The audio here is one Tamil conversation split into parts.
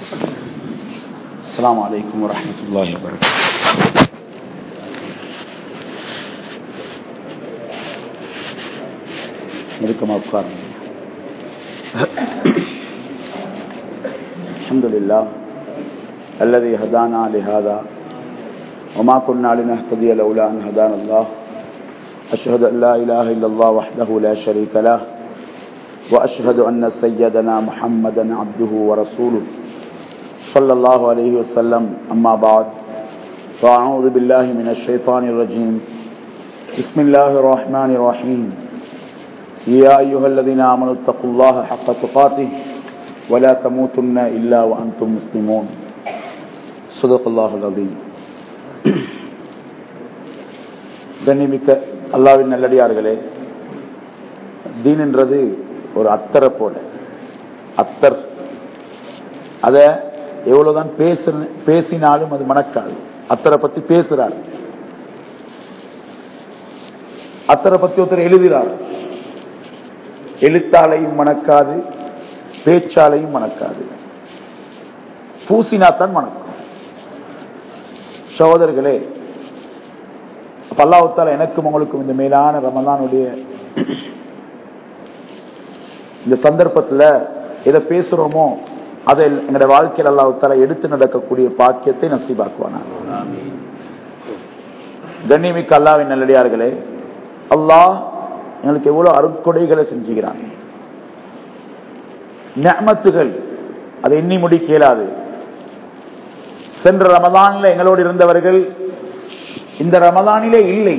السلام عليكم ورحمة الله وبركاته نركم أفكار الحمد لله الذي هدانا لهذا وما كنا لنهتدي لولا أن هدانا الله أشهد أن لا إله إلا الله وحده لا شريك له وأشهد أن سيدنا محمدا عبده ورسوله صلى الله عليه وسلم أما بعد فأعوذ بالله من الشيطان الرجيم بسم الله الرحمن الرحيم يا أيها الذين آمنوا اتقوا الله حق تقاته ولا تموتن إلا وأنتم مسلمون صدق الله العظيم கண்ணிமிக்க அல்லாவின் நல்லடியார்களே தீன்ன்றது ஒரு அத்தரை போல அத்தர் அத எவ்வளவுதான் பேச பேசினாலும் அது மணக்காது அத்தரை பத்தி பேசுறார் அத்தரை பத்தி ஒருத்தர் எழுதுகிறார் எழுத்தாலையும் மணக்காது பேச்சாலையும் மணக்காது பூசினாத்தான் மணக்கும் சகோதரர்களே பல்லாவத்தால் எனக்கும் உங்களுக்கும் இந்த மேலான ரமலானுடைய இந்த சந்தர்ப்பத்தில் எதை பேசுறோமோ அதை எங்களுடைய வாழ்க்கையில் அல்லாஹால எடுத்து நடக்கக்கூடிய பாக்கியத்தை நசீபாக்குவானா கண்ணியமிக்க அல்லாவின் நல்லடியார்களே அல்லாஹ் எங்களுக்கு எவ்வளவு அருட்கொடைகளை செஞ்சுகிறான் ஞமத்துகள் அதை எண்ணி முடிக்க இயலாது சென்ற ரமதான்ல எங்களோடு இருந்தவர்கள் இந்த ரமதானிலே இல்லை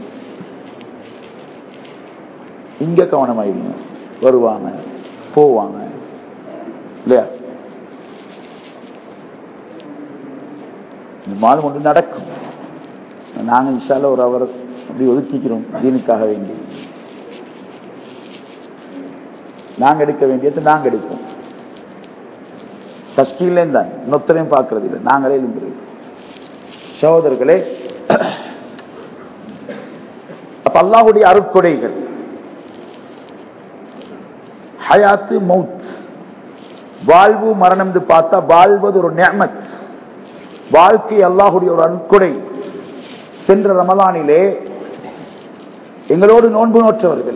இங்க கவனமாயிருங்க வருவாங்க போவாங்க இல்லையா இந்த மாதம் ஒன்று நடக்கும் நாங்க இன்ஷால ஒரு அவர் அப்படி ஒதுக்கிக்கிறோம் தீனுக்காக வேண்டி நாங்க எடுக்க வேண்டியது நாங்க எடுப்போம் தஸ்கீலே தான் நொத்தரையும் பார்க்கறது இல்லை நாங்களே எழுந்துருவோம் சகோதரர்களே அப்ப அல்லாஹுடைய அருட்கொடைகள் ஹயாத்து மவுத் வாழ்வு மரணம் என்று பார்த்தா வாழ்வது ஒரு நேமத் வாழ்க்கை அல்லாஹுடைய ஒரு அன்கொடை சென்ற ரமலானிலே எங்களோடு நோன்பு நோற்றவர்கள்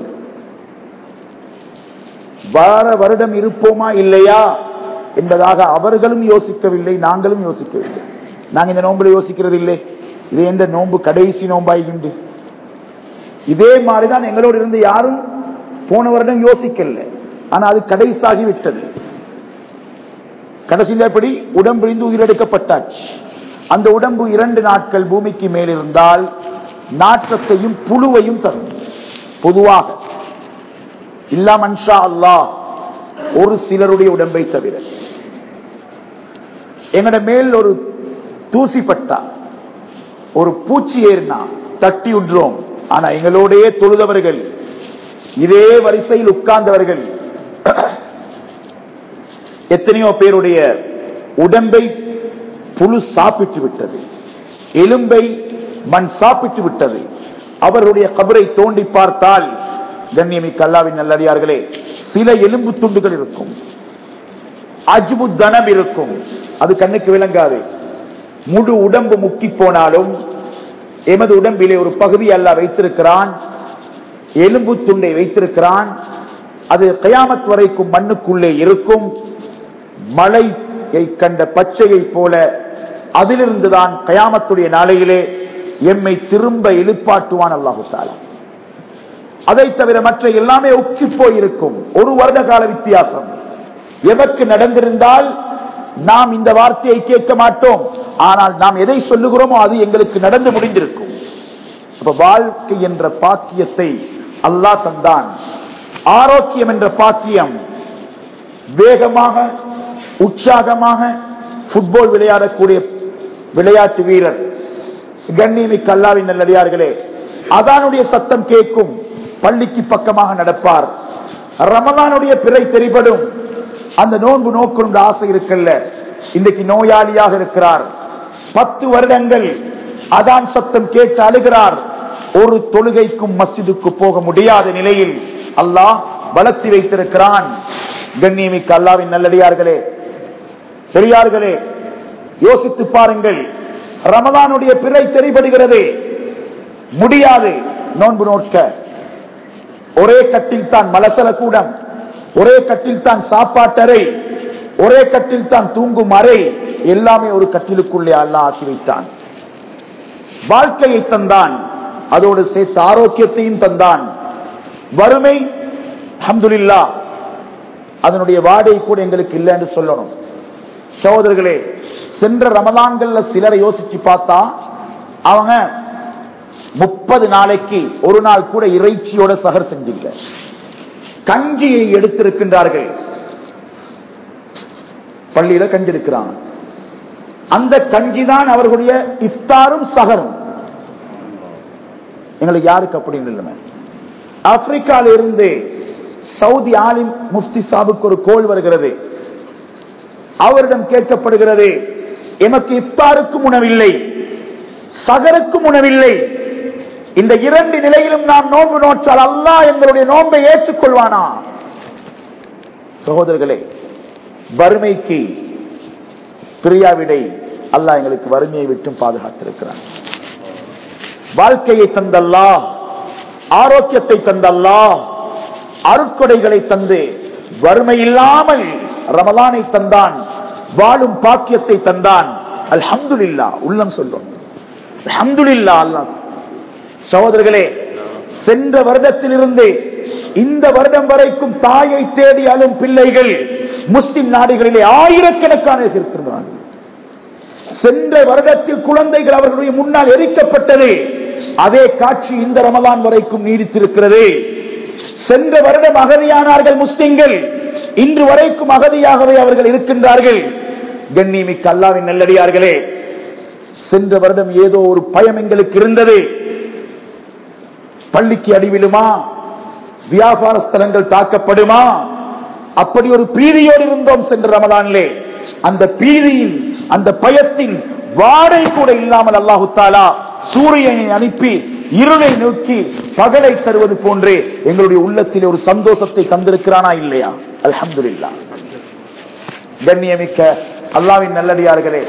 வார வருடம் இருப்போமா இல்லையா என்பதாக அவர்களும் யோசிக்கவில்லை நாங்களும் யோசிக்கவில்லை நாங்க இந்த நோன்புல யோசிக்கிறது இல்லை இது எந்த நோன்பு கடைசி நோம்பாய்கின்ற இதே மாதிரிதான் எங்களோடு இருந்து யாரும் போன வருடம் யோசிக்கல ஆனா அது கடைசாகி விட்டது கடைசியில் எப்படி உடம்பிழிந்து உயிரெடுக்கப்பட்டாச்சு அந்த உடம்பு இரண்டு நாட்கள் பூமிக்கு மேல் இருந்தால் நாற்றத்தையும் புழுவையும் தரும் பொதுவாக இல்லா மன்ஷா அல்லா ஒரு சிலருடைய உடம்பை தவிர எங்கட மேல் ஒரு தூசி பட்டா ஒரு பூச்சி ஏறினா தட்டி உன்றோம் ஆனா எங்களோடையே தொழுதவர்கள் இதே வரிசையில் உட்கார்ந்தவர்கள் எத்தனையோ பேருடைய உடம்பை புழு சாப்பிட்டு விட்டது எலும்பை மண் சாப்பிட்டு விட்டது அவருடைய கபரை தோண்டி பார்த்தால் கண்ணியமிக்க அல்லாவின் நல்லடியார்களே சில எலும்பு துண்டுகள் இருக்கும் அஜ்பு தனம் இருக்கும் அது கண்ணுக்கு விளங்காது முழு உடம்பு முக்கி போனாலும் எமது உடம்பிலே ஒரு பகுதி அல்ல வைத்திருக்கிறான் எலும்பு துண்டை வைத்திருக்கிறான் அது கயாமத் வரைக்கும் மண்ணுக்குள்ளே இருக்கும் மலையை கண்ட பச்சையை போல அதிலிருந்துதான் கயாமத்துடைய நாளையிலே எம்மை திரும்ப எழுப்பாட்டுவான் அல்லாஹு தாலா அதை தவிர மற்ற எல்லாமே உச்சி போயிருக்கும் ஒரு வருட கால வித்தியாசம் எதற்கு நடந்திருந்தால் நாம் இந்த வார்த்தையை கேட்க மாட்டோம் ஆனால் நாம் எதை சொல்லுகிறோமோ அது எங்களுக்கு நடந்து முடிந்திருக்கும் அப்ப வாழ்க்கை என்ற பாக்கியத்தை அல்லாஹ் தந்தான் ஆரோக்கியம் என்ற பாக்கியம் வேகமாக உற்சாகமாக புட்பால் விளையாடக்கூடிய விளையாட்டு வீரர் கண்ணியமிக்க அல்லாவின் நல்லடியார்களே அதானுடைய சத்தம் கேட்கும் பள்ளிக்கு பக்கமாக நடப்பார் ரமலானுடைய பிறை தெரிபடும் அந்த நோன்பு நோக்கணும் ஆசை இருக்கல்ல இன்னைக்கு நோயாளியாக இருக்கிறார் பத்து வருடங்கள் அதான் சத்தம் கேட்டு அழுகிறார் ஒரு தொழுகைக்கும் மஸ்ஜிதுக்கு போக முடியாத நிலையில் அல்லாஹ் வளர்த்தி வைத்திருக்கிறான் கண்ணியமிக்க அல்லாவின் நல்லடியார்களே பெரியார்களே யோசித்து பாருங்கள் ரமதானுடைய பிறை தெரிபடுகிறது முடியாது நோன்பு நோட்க ஒரே கட்டில் தான் மலசல கூடம் ஒரே கட்டில் தான் சாப்பாட்டறை ஒரே கட்டில் தான் தூங்கும் அறை எல்லாமே ஒரு கட்டிலுக்குள்ளே அல்லா ஆக்கி வைத்தான் வாழ்க்கையை தந்தான் அதோடு சேர்த்து ஆரோக்கியத்தையும் தந்தான் வறுமை அஹமதுல்லா அதனுடைய வாடை கூட எங்களுக்கு இல்லை என்று சொல்லணும் சகோதரர்களே சென்ற ரமதான்கள்ல சிலரை யோசிச்சு பார்த்தா அவங்க முப்பது நாளைக்கு ஒரு நாள் கூட இறைச்சியோட சகர் செஞ்சில்ல கஞ்சியை எடுத்திருக்கின்றார்கள் பள்ளியில கஞ்சி எடுக்கிறாங்க அந்த கஞ்சி தான் அவர்களுடைய இஃப்தாரும் சகரும் எங்களுக்கு யாருக்கு அப்படின்னு இல்லைமே ஆப்பிரிக்கால இருந்து சவுதி ஆலிம் முஃப்தி சாபுக்கு ஒரு கோல் வருகிறது அவரிடம் கேட்கப்படுகிறது எமக்கு இஃப்தாருக்கும் உணவில்லை சகருக்கும் உணவில்லை இந்த இரண்டு நிலையிலும் நாம் நோன்பு நோற்றால் அல்லாஹ் எங்களுடைய நோன்பை ஏற்றுக்கொள்வானா சகோதரர்களே வறுமைக்கு பிரியாவிடை அல்லாஹ் எங்களுக்கு வறுமையை விட்டும் பாதுகாத்திருக்கிறான் வாழ்க்கையை தந்தல்லா ஆரோக்கியத்தை தந்தல்லா அருட்கொடைகளை தந்து வறுமை இல்லாமல் ரமலானை தந்தான் வாழும் பாக்கியத்தை தந்தான் அல்ஹம்துலில்லா உள்ளம் சொல்லும் அல்ஹம்துலில்லா அல்லாஹ் சகோதரர்களே சென்ற வருடத்திலிருந்து இந்த வருடம் வரைக்கும் தாயை தேடி அழும் பிள்ளைகள் முஸ்லிம் நாடுகளிலே ஆயிரக்கணக்கான இருக்கின்றார்கள் சென்ற வருடத்தில் குழந்தைகள் அவர்களுடைய முன்னால் எரிக்கப்பட்டது அதே காட்சி இந்த ரமலான் வரைக்கும் நீடித்திருக்கிறது சென்ற வருடம் அகதியானார்கள் முஸ்லிம்கள் இன்று வரைக்கும் அகதியாகவே அவர்கள் இருக்கின்றார்கள் கண்ணிமிக்க அல்லாவின் நல்லடியார்களே சென்ற வருடம் ஏதோ ஒரு பயம் எங்களுக்கு இருந்தது பள்ளிக்கு அடிவிலுமா வியாபார ஸ்தலங்கள் தாக்கப்படுமா அப்படி ஒரு பீதியோடு இருந்தோம் சென்ற ரமதானிலே அந்த பீதியின் அந்த பயத்தின் வாடை கூட இல்லாமல் அல்லாஹு தாலா சூரியனை அனுப்பி இருளை நோக்கி பகலை தருவது போன்றே எங்களுடைய உள்ளத்தில் ஒரு சந்தோஷத்தை தந்திருக்கிறானா இல்லையா அல்ஹம்துலில்லா கண்ணியமிக்க அல்லாவின் நல்லடியார்களே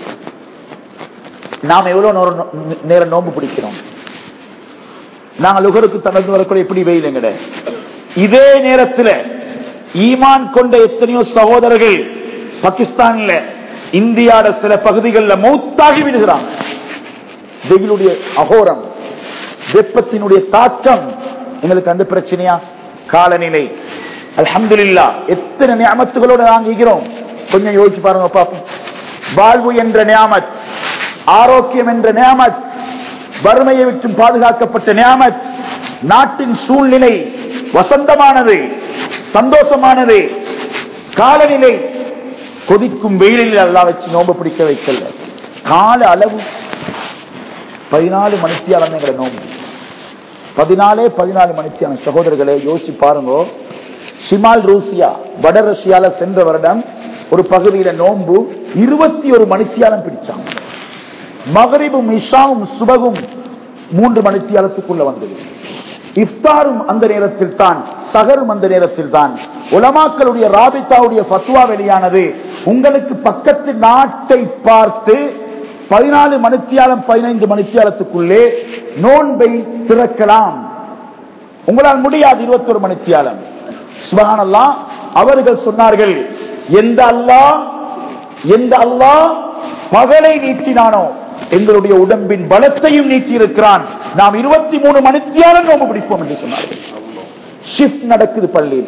நாம் எவ்வளவு நேரம் நோ- நேரம் நோன்பு பிடிக்கிறோம் நாங்கள் உகருக்கு தனது வரக்கூடிய எப்படி வெயில் எங்கட இதே நேரத்தில் ஈமான் கொண்ட எத்தனையோ சகோதரர்கள் பாகிஸ்தான்ல இந்தியாட சில பகுதிகளில் மௌத்தாகி விடுகிறாங்க வெயிலுடைய அகோரம் வெப்பத்தினுடைய தாக்கம் எங்களுக்கு அந்த பிரச்சனையா காலநிலை அல்ஹம்துலில்லா எத்தனை நியமத்துகளோடு நாங்க இருக்கிறோம் கொஞ்சம் யோசிச்சு பாருங்க பாப்போம் வாழ்வு என்ற நியாமத் ஆரோக்கியம் என்ற நியாமத் வறுமையை விட்டு பாதுகாக்கப்பட்ட நியாமத் நாட்டின் சூழ்நிலை வசந்தமானது சந்தோஷமானது காலநிலை கொதிக்கும் வெயிலில் எல்லாம் வச்சு நோம்பு பிடிக்க வைக்கல கால அளவு பதினாலு மணித்தியாலம் எங்களை நோம்பு பதினாலே பதினாலு மணித்தியாலம் சகோதரர்களே யோசிச்சு பாருங்க ஷிமால் ரூசியா வட ரஷ்யால சென்ற வருடம் ஒரு பகுதியில நோன்பு இருபத்தி ஒரு மணித்தியாலம் பிடிச்சாங்க மகரிபும் இஷாவும் சுபகும் மூன்று மணித்தியாலத்துக்குள்ள வந்தது இஃப்தாரும் அந்த நேரத்தில் தான் சகரும் அந்த நேரத்தில் தான் உலமாக்களுடைய ராபித்தாவுடைய பத்துவா வெளியானது உங்களுக்கு பக்கத்து நாட்டை பார்த்து பதினாலு மணித்தியாலம் பதினைந்து மணித்தியாலத்துக்குள்ளே நோன்பை திறக்கலாம் உங்களால் முடியாது இருபத்தொரு மணித்தியாலம் சுபஹானல்லா அவர்கள் சொன்னார்கள் எந்த அல்லாஹ் எந்த அல்லாஹ் பகலை நீட்டினானோ எங்களுடைய உடம்பின் பலத்தையும் நீட்டி இருக்கிறான் நாம் இருபத்தி மூணு மணித்தியாலம் நோம்பு பிடிப்போம் என்று சொன்னார்கள் ஷிஃப்ட் நடக்குது பள்ளியில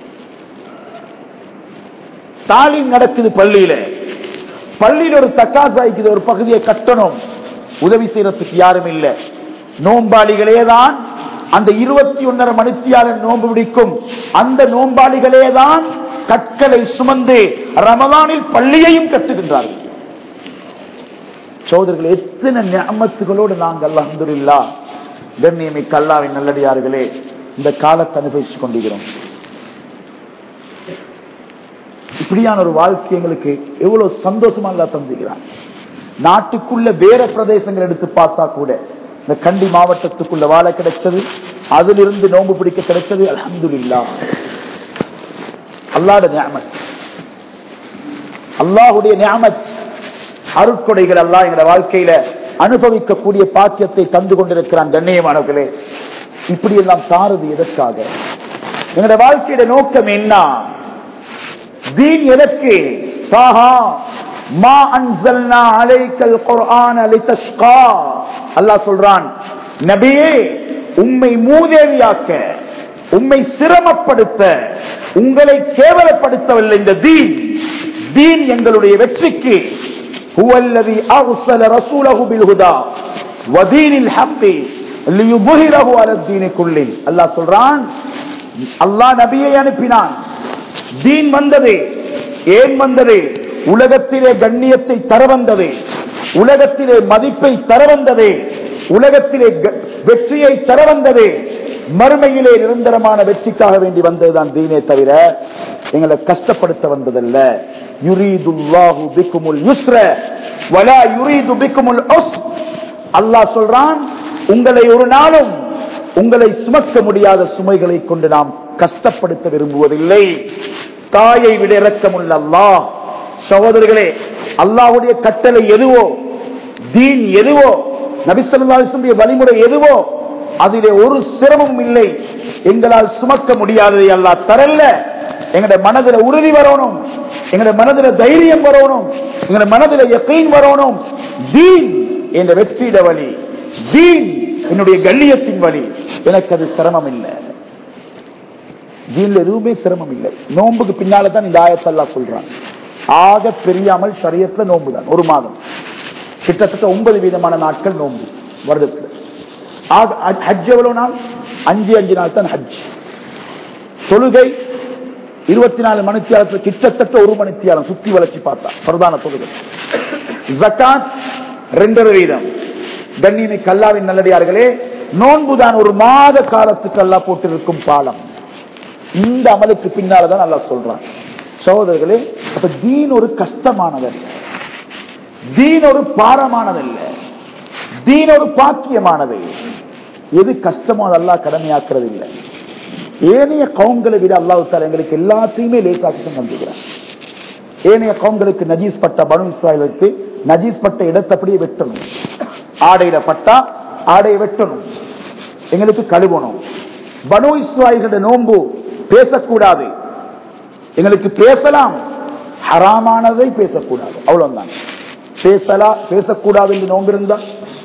தாலீம் நடக்குது பள்ளியில பள்ளியில் ஒரு தக்காசாய்க்குது ஒரு பகுதியை கட்டணும் உதவி செய்யறதுக்கு யாரும் இல்லை நோம்பாளிகளே தான் அந்த இருபத்தி ஒன்னரை மணித்தியாளர் நோன்பு பிடிக்கும் அந்த நோம்பாளிகளே தான் கற்களை சுமந்து ரமலானில் பள்ளியையும் கட்டுகின்றார்கள் சோதர்கள் எத்தனை ஞாபகத்துகளோடு நாங்கள் அல்ஹம்துலில்லா கண்ணியமிக்க அல்லாவின் நல்லடியார்களே இந்த காலத்தை அனுபவித்துக் கொண்டிருக்கிறோம் இப்படியான ஒரு வாழ்க்கை எங்களுக்கு எவ்வளவு சந்தோஷமா அல்லா தந்திருக்கிறான் நாட்டுக்குள்ள வேற பிரதேசங்கள் எடுத்து பார்த்தா கூட இந்த கண்டி மாவட்டத்துக்குள்ள வாழ கிடைச்சது அதிலிருந்து நோன்பு பிடிக்க கிடைச்சது அல்ஹம்துலில்லா அல்லாட ஞாபகம் அல்லாஹுடைய ஞாபத் அருட்கொடைகள் எல்லாம் எங்களோட வாழ்க்கையில அனுபவிக்கக்கூடிய பாக்கியத்தை தந்து கொண்டிருக்கிறான் கண்ணியமானவர்களே இப்படி எல்லாம் தாருது எதற்காக எங்களோட வாழ்க்கையோட நோக்கம் என்ன தீன் எதற்கு தாஹா மா அன்சல்னா அலைக்கல் குர்ஆன லிதஷ்கா அல்லாஹ் சொல்றான் நபியே உம்மை மூதேவியாக்க உம்மை சிரமப்படுத்த உங்களை கேவலப்படுத்தவில்லை இந்த தீன் தீன் எங்களுடைய வெற்றிக்கு هو الذي أرسل رسوله بالهدى ودين الحق ليظهره على الدين كله அல்லாஹ் சொல்றான் அல்லாஹ் நபியை அனுப்பினான் தீன் வந்தது ஏன் வந்தது உலகத்திலே கண்ணியத்தை தர வந்தது உலகத்திலே மதிப்பை தர வந்தது உலகத்திலே க- வெற்றியை தர வந்தது மறுமையிலே நிரந்தரமான வெற்றிக்காக வேண்டி வந்ததுதான் தீனே தவிர எங்களை கஷ்டப்படுத்த வந்ததல்ல யுரீதுல்லாஹு பிக்குமுல் யுஸ்ர வலா யுரீது பிக்குமுல் உஸ்ர் அல்லாஹ் சொல்றான் உங்களை ஒரு நாளும் உங்களை சுமக்க முடியாத சுமைகளை கொண்டு நாம் கஷ்டப்படுத்த விரும்புவதில்லை தாயை விட இரக்கமுள்ள அல்லாஹ் சகோதரர்களே அல்லாஹ்வுடைய கட்டளை எதுவோ தீன் எதுவோ நபிசல்லாசுடைய வழிமுறை எதுவோ அதிலே ஒரு சிரமமும் இல்லை எங்களால் சுமக்க முடியாததை அல்லாஹ் தரல எங்கட மனதில உறுதி வரணும் எங்கட மனதில தைரியம் வரணும் எங்கட மனதில யக்கீன் வரணும் தீன் என்ற வெற்றியிட வழி தீன் என்னுடைய கண்ணியத்தின் வழி எனக்கு அது சிரமம் இல்லை தீன்ல எதுவுமே சிரமம் இல்லை நோன்புக்கு பின்னால தான் இந்த ஆயத்தெல்லாம் சொல்றான் ஆக பெரியாமல் சரியத்துல நோன்பு தான் ஒரு மாதம் கிட்டத்தட்ட ஒன்பது விதமான நாட்கள் நோன்பு வருடத்துல ஆக ஹஜ் ஹஜ் எவ்வளவு நாள் அஞ்சு அஞ்சு நாள் தான் ஹஜ் தொழுகை இருபத்தி நாலு மணித்தியாலத்துல கிட்டத்தட்ட ஒரு மணித்தியாலம் சுத்தி வளர்ச்சி பார்த்தா பிரதான தொழுகை ஜக்காத் ரெண்டரை வீதம் கண்ணியமை கல்லாவின் நல்லடியார்களே நோன்புதான் ஒரு மாத காலத்துக்கு அல்லா போட்டிருக்கும் பாலம் இந்த அமலுக்கு பின்னாலதான் அல்லா சொல்றான் சகோதரர்களே அப்ப தீன் ஒரு கஷ்டமானதல்ல தீன் ஒரு பாரமானதல்ல தீன் ஒரு பாக்கியமானது எது கஷ்டமோ அதெல்லாம் கடமையாக்குறது இல்லை ஏனைய கவுங்களை விட அல்லாஹ் எங்களுக்கு எல்லாத்தையுமே லேசாக்கி தந்துக்கிறான் ஏனைய கவுங்களுக்கு நஜீஸ் பட்ட பனு இஸ்ராயலுக்கு நஜீஸ் பட்ட இடத்தை அப்படியே வெட்டணும் ஆடையில பட்டா ஆடையை வெட்டணும் எங்களுக்கு கழுவணும் பனு இஸ்ராயல்களுடைய நோன்பு பேசக்கூடாது எங்களுக்கு பேசலாம் ஹராமானதை பேசக்கூடாது அவ்வளவுதான் பேசலாம் பேசக்கூடாது என்று நோன்பு இருந்தா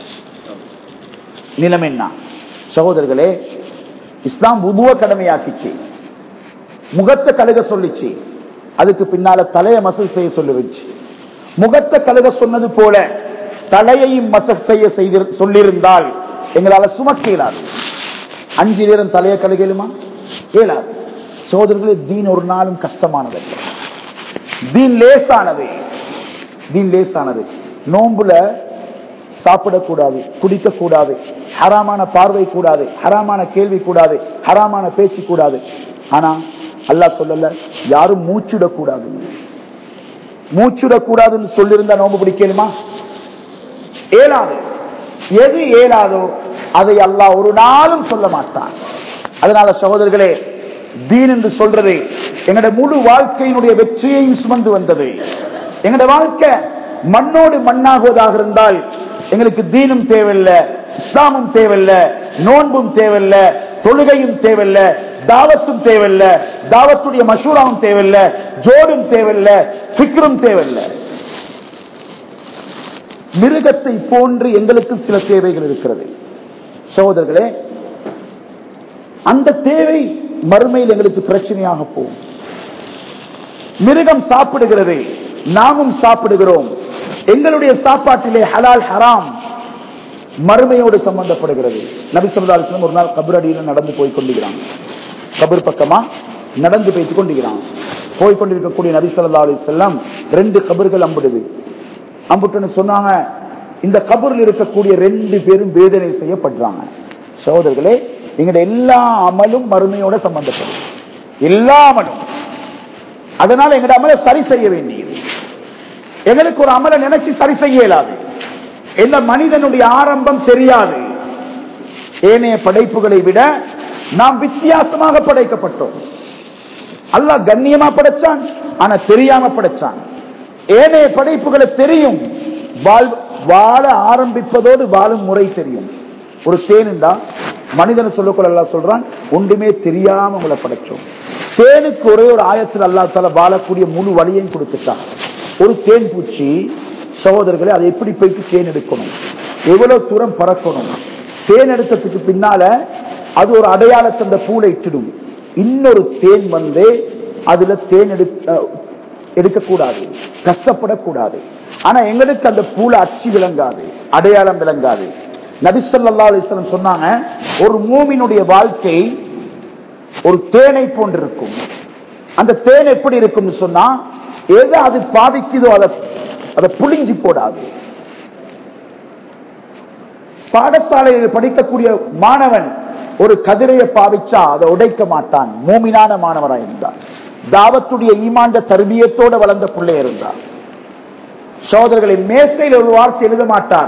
நிலம் என்ன சகோதரர்களே இஸ்லாம் உதுவ கடமையாக்கிச்சு முகத்தை கழுக சொல்லிச்சு அதுக்கு பின்னால தலையை மசல் செய்ய சொல்லிருச்சு முகத்தை கழுக சொன்னது போல தலையையும் மசல் செய்ய செய்து சொல்லியிருந்தால் எங்களால சுமக்க இயலாது அஞ்சு நேரம் தலையை கழுகலுமா இயலாது சோதர்களே தீன் ஒரு நாளும் கஷ்டமானது அல்ல. தீன் லேசானது தீன் லேசானது நோம்புல சாப்பிடக்கூடாது குடிக்க கூடாது ஹராமான பார்வை கூடாது ஹராமான கேள்வி கூடாது ஹராமான பேச்சு கூடாது ஆனா அல்லாஹ் சொல்லல யாரும் மூச்சுடக்கூடாது மூச்சுடக்கூடாதுன்னு சொல்லியிருந்தா நோம்பு பிடிக்கணுமா ஏலாது எது ஏலாதோ அதை அல்லாஹ் ஒரு நாளும் சொல்ல மாட்டான் அதனால சகோதரர்களே தீன் என்று சொல்றது எங்கட முழு வாழ்க்கையினுடைய வெற்றியையும் சுமந்து வந்தது எங்கட வாழ்க்கை மண்ணோடு மண்ணாகுவதாக இருந்தால் எங்களுக்கு தீனும் தேவையில்லை இஸ்லாமும் தேவையில்லை நோன்பும் தேவையில்லை தொழுகையும் தேவையில்லை தாவத்தும் தேவையில்லை தாவத்துடைய மசூராவும் தேவையில்லை ஜோடும் தேவையில்லை சிக்கரும் தேவையில்லை மிருகத்தை போன்று எங்களுக்கும் சில தேவைகள் இருக்கிறது சகோதரர்களே அந்த தேவை மறுமையில் எங்களுக்கு பிரச்சனையாக போகும் மிருகம் சாப்பிடுகிறது நாமும் சாப்பிடுகிறோம் எங்களுடைய சாப்பாட்டிலே ஹலால் ஹராம் மறுமையோடு சம்பந்தப்படுகிறது நபி சொல்லா ஒரு நாள் கபரடியில் நடந்து போய் கொண்டிருக்கிறான் கபர் பக்கமா நடந்து போய்த்து கொண்டிருக்கிறான் போய் கொண்டிருக்கக்கூடிய நபி சொல்லா அலி செல்லம் ரெண்டு கபர்கள் அம்பிடுது அம்புட்டுன்னு சொன்னாங்க இந்த கபரில் இருக்கக்கூடிய ரெண்டு பேரும் வேதனை செய்யப்படுறாங்க சகோதரர்களே எங்கட எல்லா அமலும் மறுமையோட சம்பந்தப்படும் எல்லா அமலும் அதனால எங்கட அமலை சரி செய்ய வேண்டியது எங்களுக்கு ஒரு அமலை நினைச்சு சரி செய்ய இயலாது எந்த மனிதனுடைய ஆரம்பம் தெரியாது ஏனைய படைப்புகளை விட நாம் வித்தியாசமாக படைக்கப்பட்டோம் அல்லாஹ் கண்ணியமா படைச்சான் ஆனா தெரியாம படைச்சான் ஏனைய படைப்புகளை தெரியும் வாழ்- வாழ ஆரம்பிப்பதோடு வாழும் முறை தெரியும் ஒரு தேனுண்டா மனிதனை சொல்லக்கூட அல்லா சொல்றான் ஒன்றுமே தெரியாம உங்களை படைச்சோம் தேனுக்கு ஒரே ஒரு ஆயத்தில் அல்லா தால வாழக்கூடிய முழு வழியையும் கொடுத்துட்டான் ஒரு தேன் பூச்சி சகோதரர்களை அதை எப்படி போயிட்டு தேன் எடுக்கணும் எவ்வளவு தூரம் பறக்கணும் தேன் எடுத்ததுக்கு பின்னால அது ஒரு அடையாளத்தை அந்த பூலை இட்டுடும் இன்னொரு தேன் வந்து அதுல தேன் எடுக்க எடுக்கக்கூடாது கஷ்டப்படக்கூடாது ஆனா எங்களுக்கு அந்த பூல அச்சு விளங்காது அடையாளம் விளங்காது நபிசல்லா அலிஸ்லம் சொன்னாங்க ஒரு மூமினுடைய வாழ்க்கை ஒரு தேனை போன்றிருக்கும் அந்த தேன் எப்படி இருக்கும்னு சொன்னா எதை அது பாதிக்குதோ அதை அதை புளிஞ்சு போடாது பாடசாலையில் படிக்கக்கூடிய மாணவன் ஒரு கதிரையை பாவிச்சா அதை உடைக்க மாட்டான் மூமினான மாணவராக இருந்தார் தாவத்துடைய ஈமாண்ட தருபியத்தோட வளர்ந்த பிள்ளை இருந்தார் சோதரர்களை மேசையில் ஒரு வார்த்தை எழுத மாட்டார்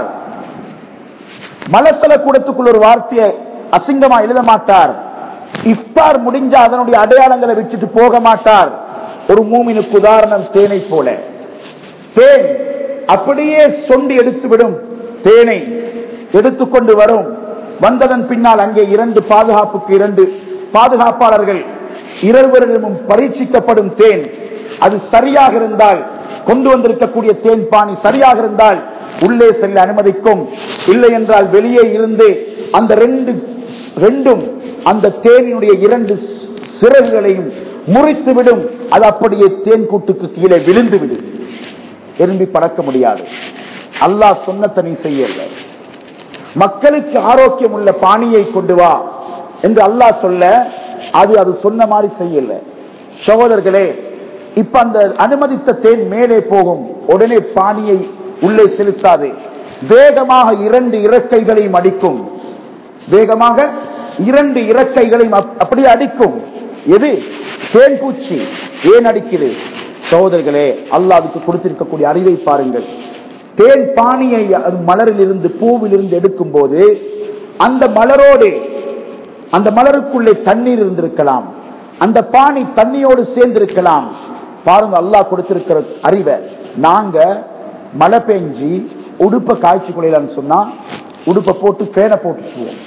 மலத்தல கூடத்துக்குள்ள ஒரு வார்த்தையை அசிங்கமா எழுத மாட்டார் இஃப்தார் முடிஞ்ச அதனுடைய அடையாளங்களை வச்சுட்டு போக மாட்டார் ஒரு மூமினுக்கு உதாரணம் தேனை போல தேன் அப்படியே சொண்டி எடுத்துவிடும் தேனை எடுத்துக்கொண்டு வரும் வந்ததன் பின்னால் அங்கே இரண்டு பாதுகாப்புக்கு இரண்டு பாதுகாப்பாளர்கள் இருவரிடமும் பரீட்சிக்கப்படும் தேன் அது சரியாக இருந்தால் கொண்டு வந்திருக்கக்கூடிய தேன் பாணி சரியாக இருந்தால் உள்ளே செல்ல அனுமதிக்கும் இல்லை என்றால் வெளியே இருந்து அந்த ரெண்டு ரெண்டும் அந்த தேனினுடைய இரண்டு சிறகுகளையும் முறித்துவிடும் அது அப்படியே தேன் கூட்டுக்கு கீழே விழுந்து விடும் எறும்பி பறக்க முடியாது அல்லாஹ் சொன்னத்தை நீ செய்யல மக்களுக்கு ஆரோக்கியம் உள்ள பாணியை கொண்டு வா என்று அல்லாஹ் சொல்ல அது அது சொன்ன மாதிரி செய்யல சகோதரர்களே இப்ப அந்த அனுமதித்த தேன் மேலே போகும் உடனே பாணியை உள்ளே செலுத்தாது வேகமாக இரண்டு இறக்கைகளையும் அடிக்கும் வேகமாக இரண்டு இறக்கைகளையும் அப்- அப்படியே அடிக்கும் எது தேன் பூச்சி ஏன் அடிக்குது சகோதரர்களே அல்லாஹ் அதுக்கு கொடுத்திருக்கக்கூடிய அறிவை பாருங்கள் தேன் பானியை அது மலரில் இருந்து பூவில் இருந்து எடுக்கும் போது அந்த மலரோடு அந்த மலருக்குள்ளே தண்ணீர் இருந்திருக்கலாம் அந்த பானி தண்ணியோடு சேர்ந்திருக்கலாம் பாருங்க அல்லாஹ் கொடுத்திருக்கிற அறிவை நாங்க மழை பெஞ்சி உடுப்ப காய்ச்சி கொள்ளலான்னு சொன்னா உடுப்பை போட்டு ஃபேனை போட்டுக்குவோம்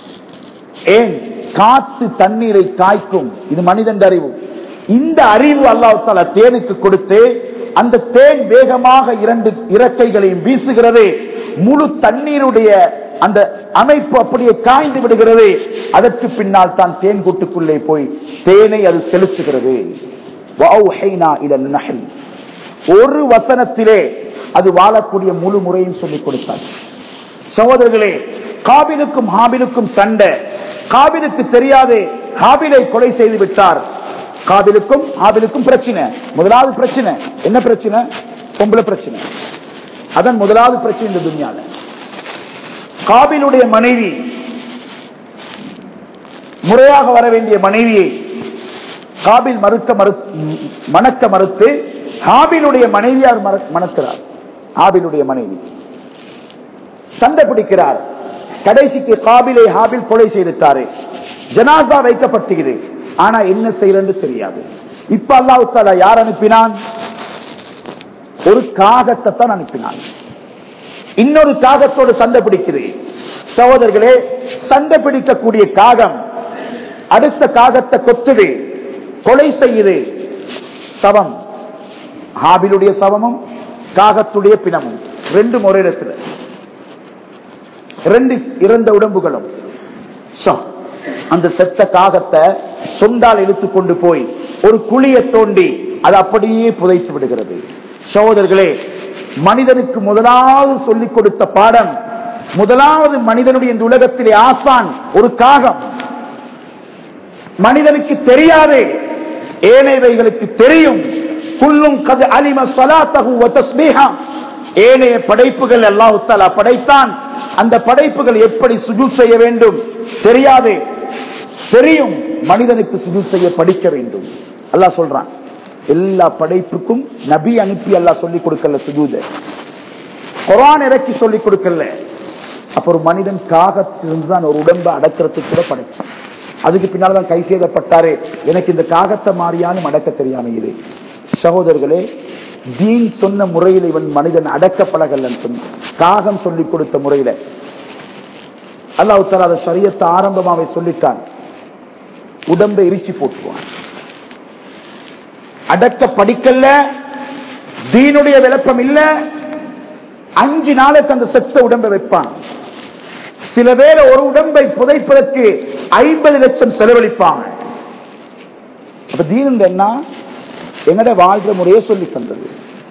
ஏன் காத்து தண்ணீரை காய்க்கும் இது மனிதன் அறிவு இந்த அறிவு அல்லாஹால தேனுக்கு கொடுத்து அந்த தேன் வேகமாக இரண்டு இறக்கைகளையும் வீசுகிறது முழு தண்ணீருடைய அந்த அமைப்பு அப்படியே காய்ந்து விடுகிறது அதற்கு பின்னால் தான் தேன் கூட்டுக்குள்ளே போய் தேனை அது செலுத்துகிறது வஅவ்ஹைனா இலன் நஹல். ஒரு வசனத்திலே அது வாழக்கூடிய முழு முறையும் சொல்லிக் கொடுத்தார் சகோதரர்களே காபிலுக்கும் ஹாபிலுக்கும் சண்டை காபிலுக்கு தெரியாது ஹாபிலை கொலை செய்து விட்டார் காபிலுக்கும் ஹாபிலுக்கும் பிரச்சனை முதலாவது பிரச்சனை என்ன பிரச்சனை பொம்பளை பிரச்சனை அதன் முதலாவது பிரச்சனை இந்த துன்யால காபிலுடைய மனைவி முறையாக வர வேண்டிய மனைவியை காபில் மறுக்க மறு மணக்க மறுத்து ஹாபிலுடைய மனைவியார் மற- மணக்கிறார் ஹாபிலுடைய மனைவி சண்டை பிடிக்கிறார் கடைசிக்கு காபிலை ஹாபில் கொலை செய்துட்டாரு ஜனாசா வைக்கப்பட்டுகிறது ஆனா என்ன செய்யறன்னு தெரியாது இப்ப அல்லாஹ் தாலா யார் அனுப்பினான் ஒரு காகத்தை தான் அனுப்பினான் இன்னொரு காகத்தோடு சண்டை பிடிக்குது சகோதரர்களே சண்டை பிடிக்கக்கூடிய காகம் அடுத்த காகத்தை கொத்துது கொலை செய்யுது சவம் ஹாபிலுடைய சவமும் காகத்துடைய பிணமும் ரெண்டும் ஒரே இடத்துல ரெண்டு இறந்த உடம்புகளும் சோ, அந்த செத்த காகத்தை சொண்டால் இழுத்து கொண்டு போய் ஒரு குழியை தோண்டி அது அப்படியே புதைத்து விடுகிறது சகோதரர்களே மனிதனுக்கு முதலாவது சொல்லிக் கொடுத்த பாடம் முதலாவது மனிதனுடைய இந்த உலகத்திலே ஆசான் ஒரு காகம் மனிதனுக்கு தெரியாது ஏனையவைகளுக்கு தெரியும் குல்லும் கது அலிம சலாத்தகு வ தஸ்பீஹா. ஏனைய படைப்புகள் அல்லாஹ் தஆலா படைத்தான் அந்த படைப்புகள் எப்படி சுஜூத் செய்ய வேண்டும் தெரியாது தெரியும் மனிதனுக்கு சுஜூத் செய்ய படிக்க வேண்டும் அல்லாஹ் சொல்றான் எல்லா படைப்புக்கும் நபி அனுப்பி அல்லாஹ் சொல்லிக் கொடுக்கல சுஜூத குரான் இறக்கி சொல்லிக் கொடுக்கல அப்ப ஒரு மனிதன் காகத்திலிருந்து தான் ஒரு உடம்பை அடக்கிறதுக்கு கூட படைச்சான் அதுக்கு பின்னால்தான் கை செய்தப்பட்டாரு எனக்கு இந்த காகத்தை மாறியாலும் அடக்க தெரியாம இது சகோதரர்களே தீன் சொன்ன முறையில் இவன் மனிதன் அடக்க பழகலன்னு சொன்ன காகம் சொல்லிக் கொடுத்த முறையில அல்லாஹ் தஆலா அதை சரியத்தை ஆரம்பமாவே சொல்லிட்டான் உடம்பை எரிச்சு போட்டுருவான் அடக்க படிக்கல்ல தீனுடைய விளப்பம் இல்ல அஞ்சு நாளைக்கு அந்த செத்த உடம்பை வைப்பான் சில பேர் ஒரு உடம்பை புதைப்பதற்கு ஐம்பது லட்சம் செலவழிப்பாங்க அப்ப தீன் என்ன எங்கட வாழ்ற முறையே சொல்லி தந்தது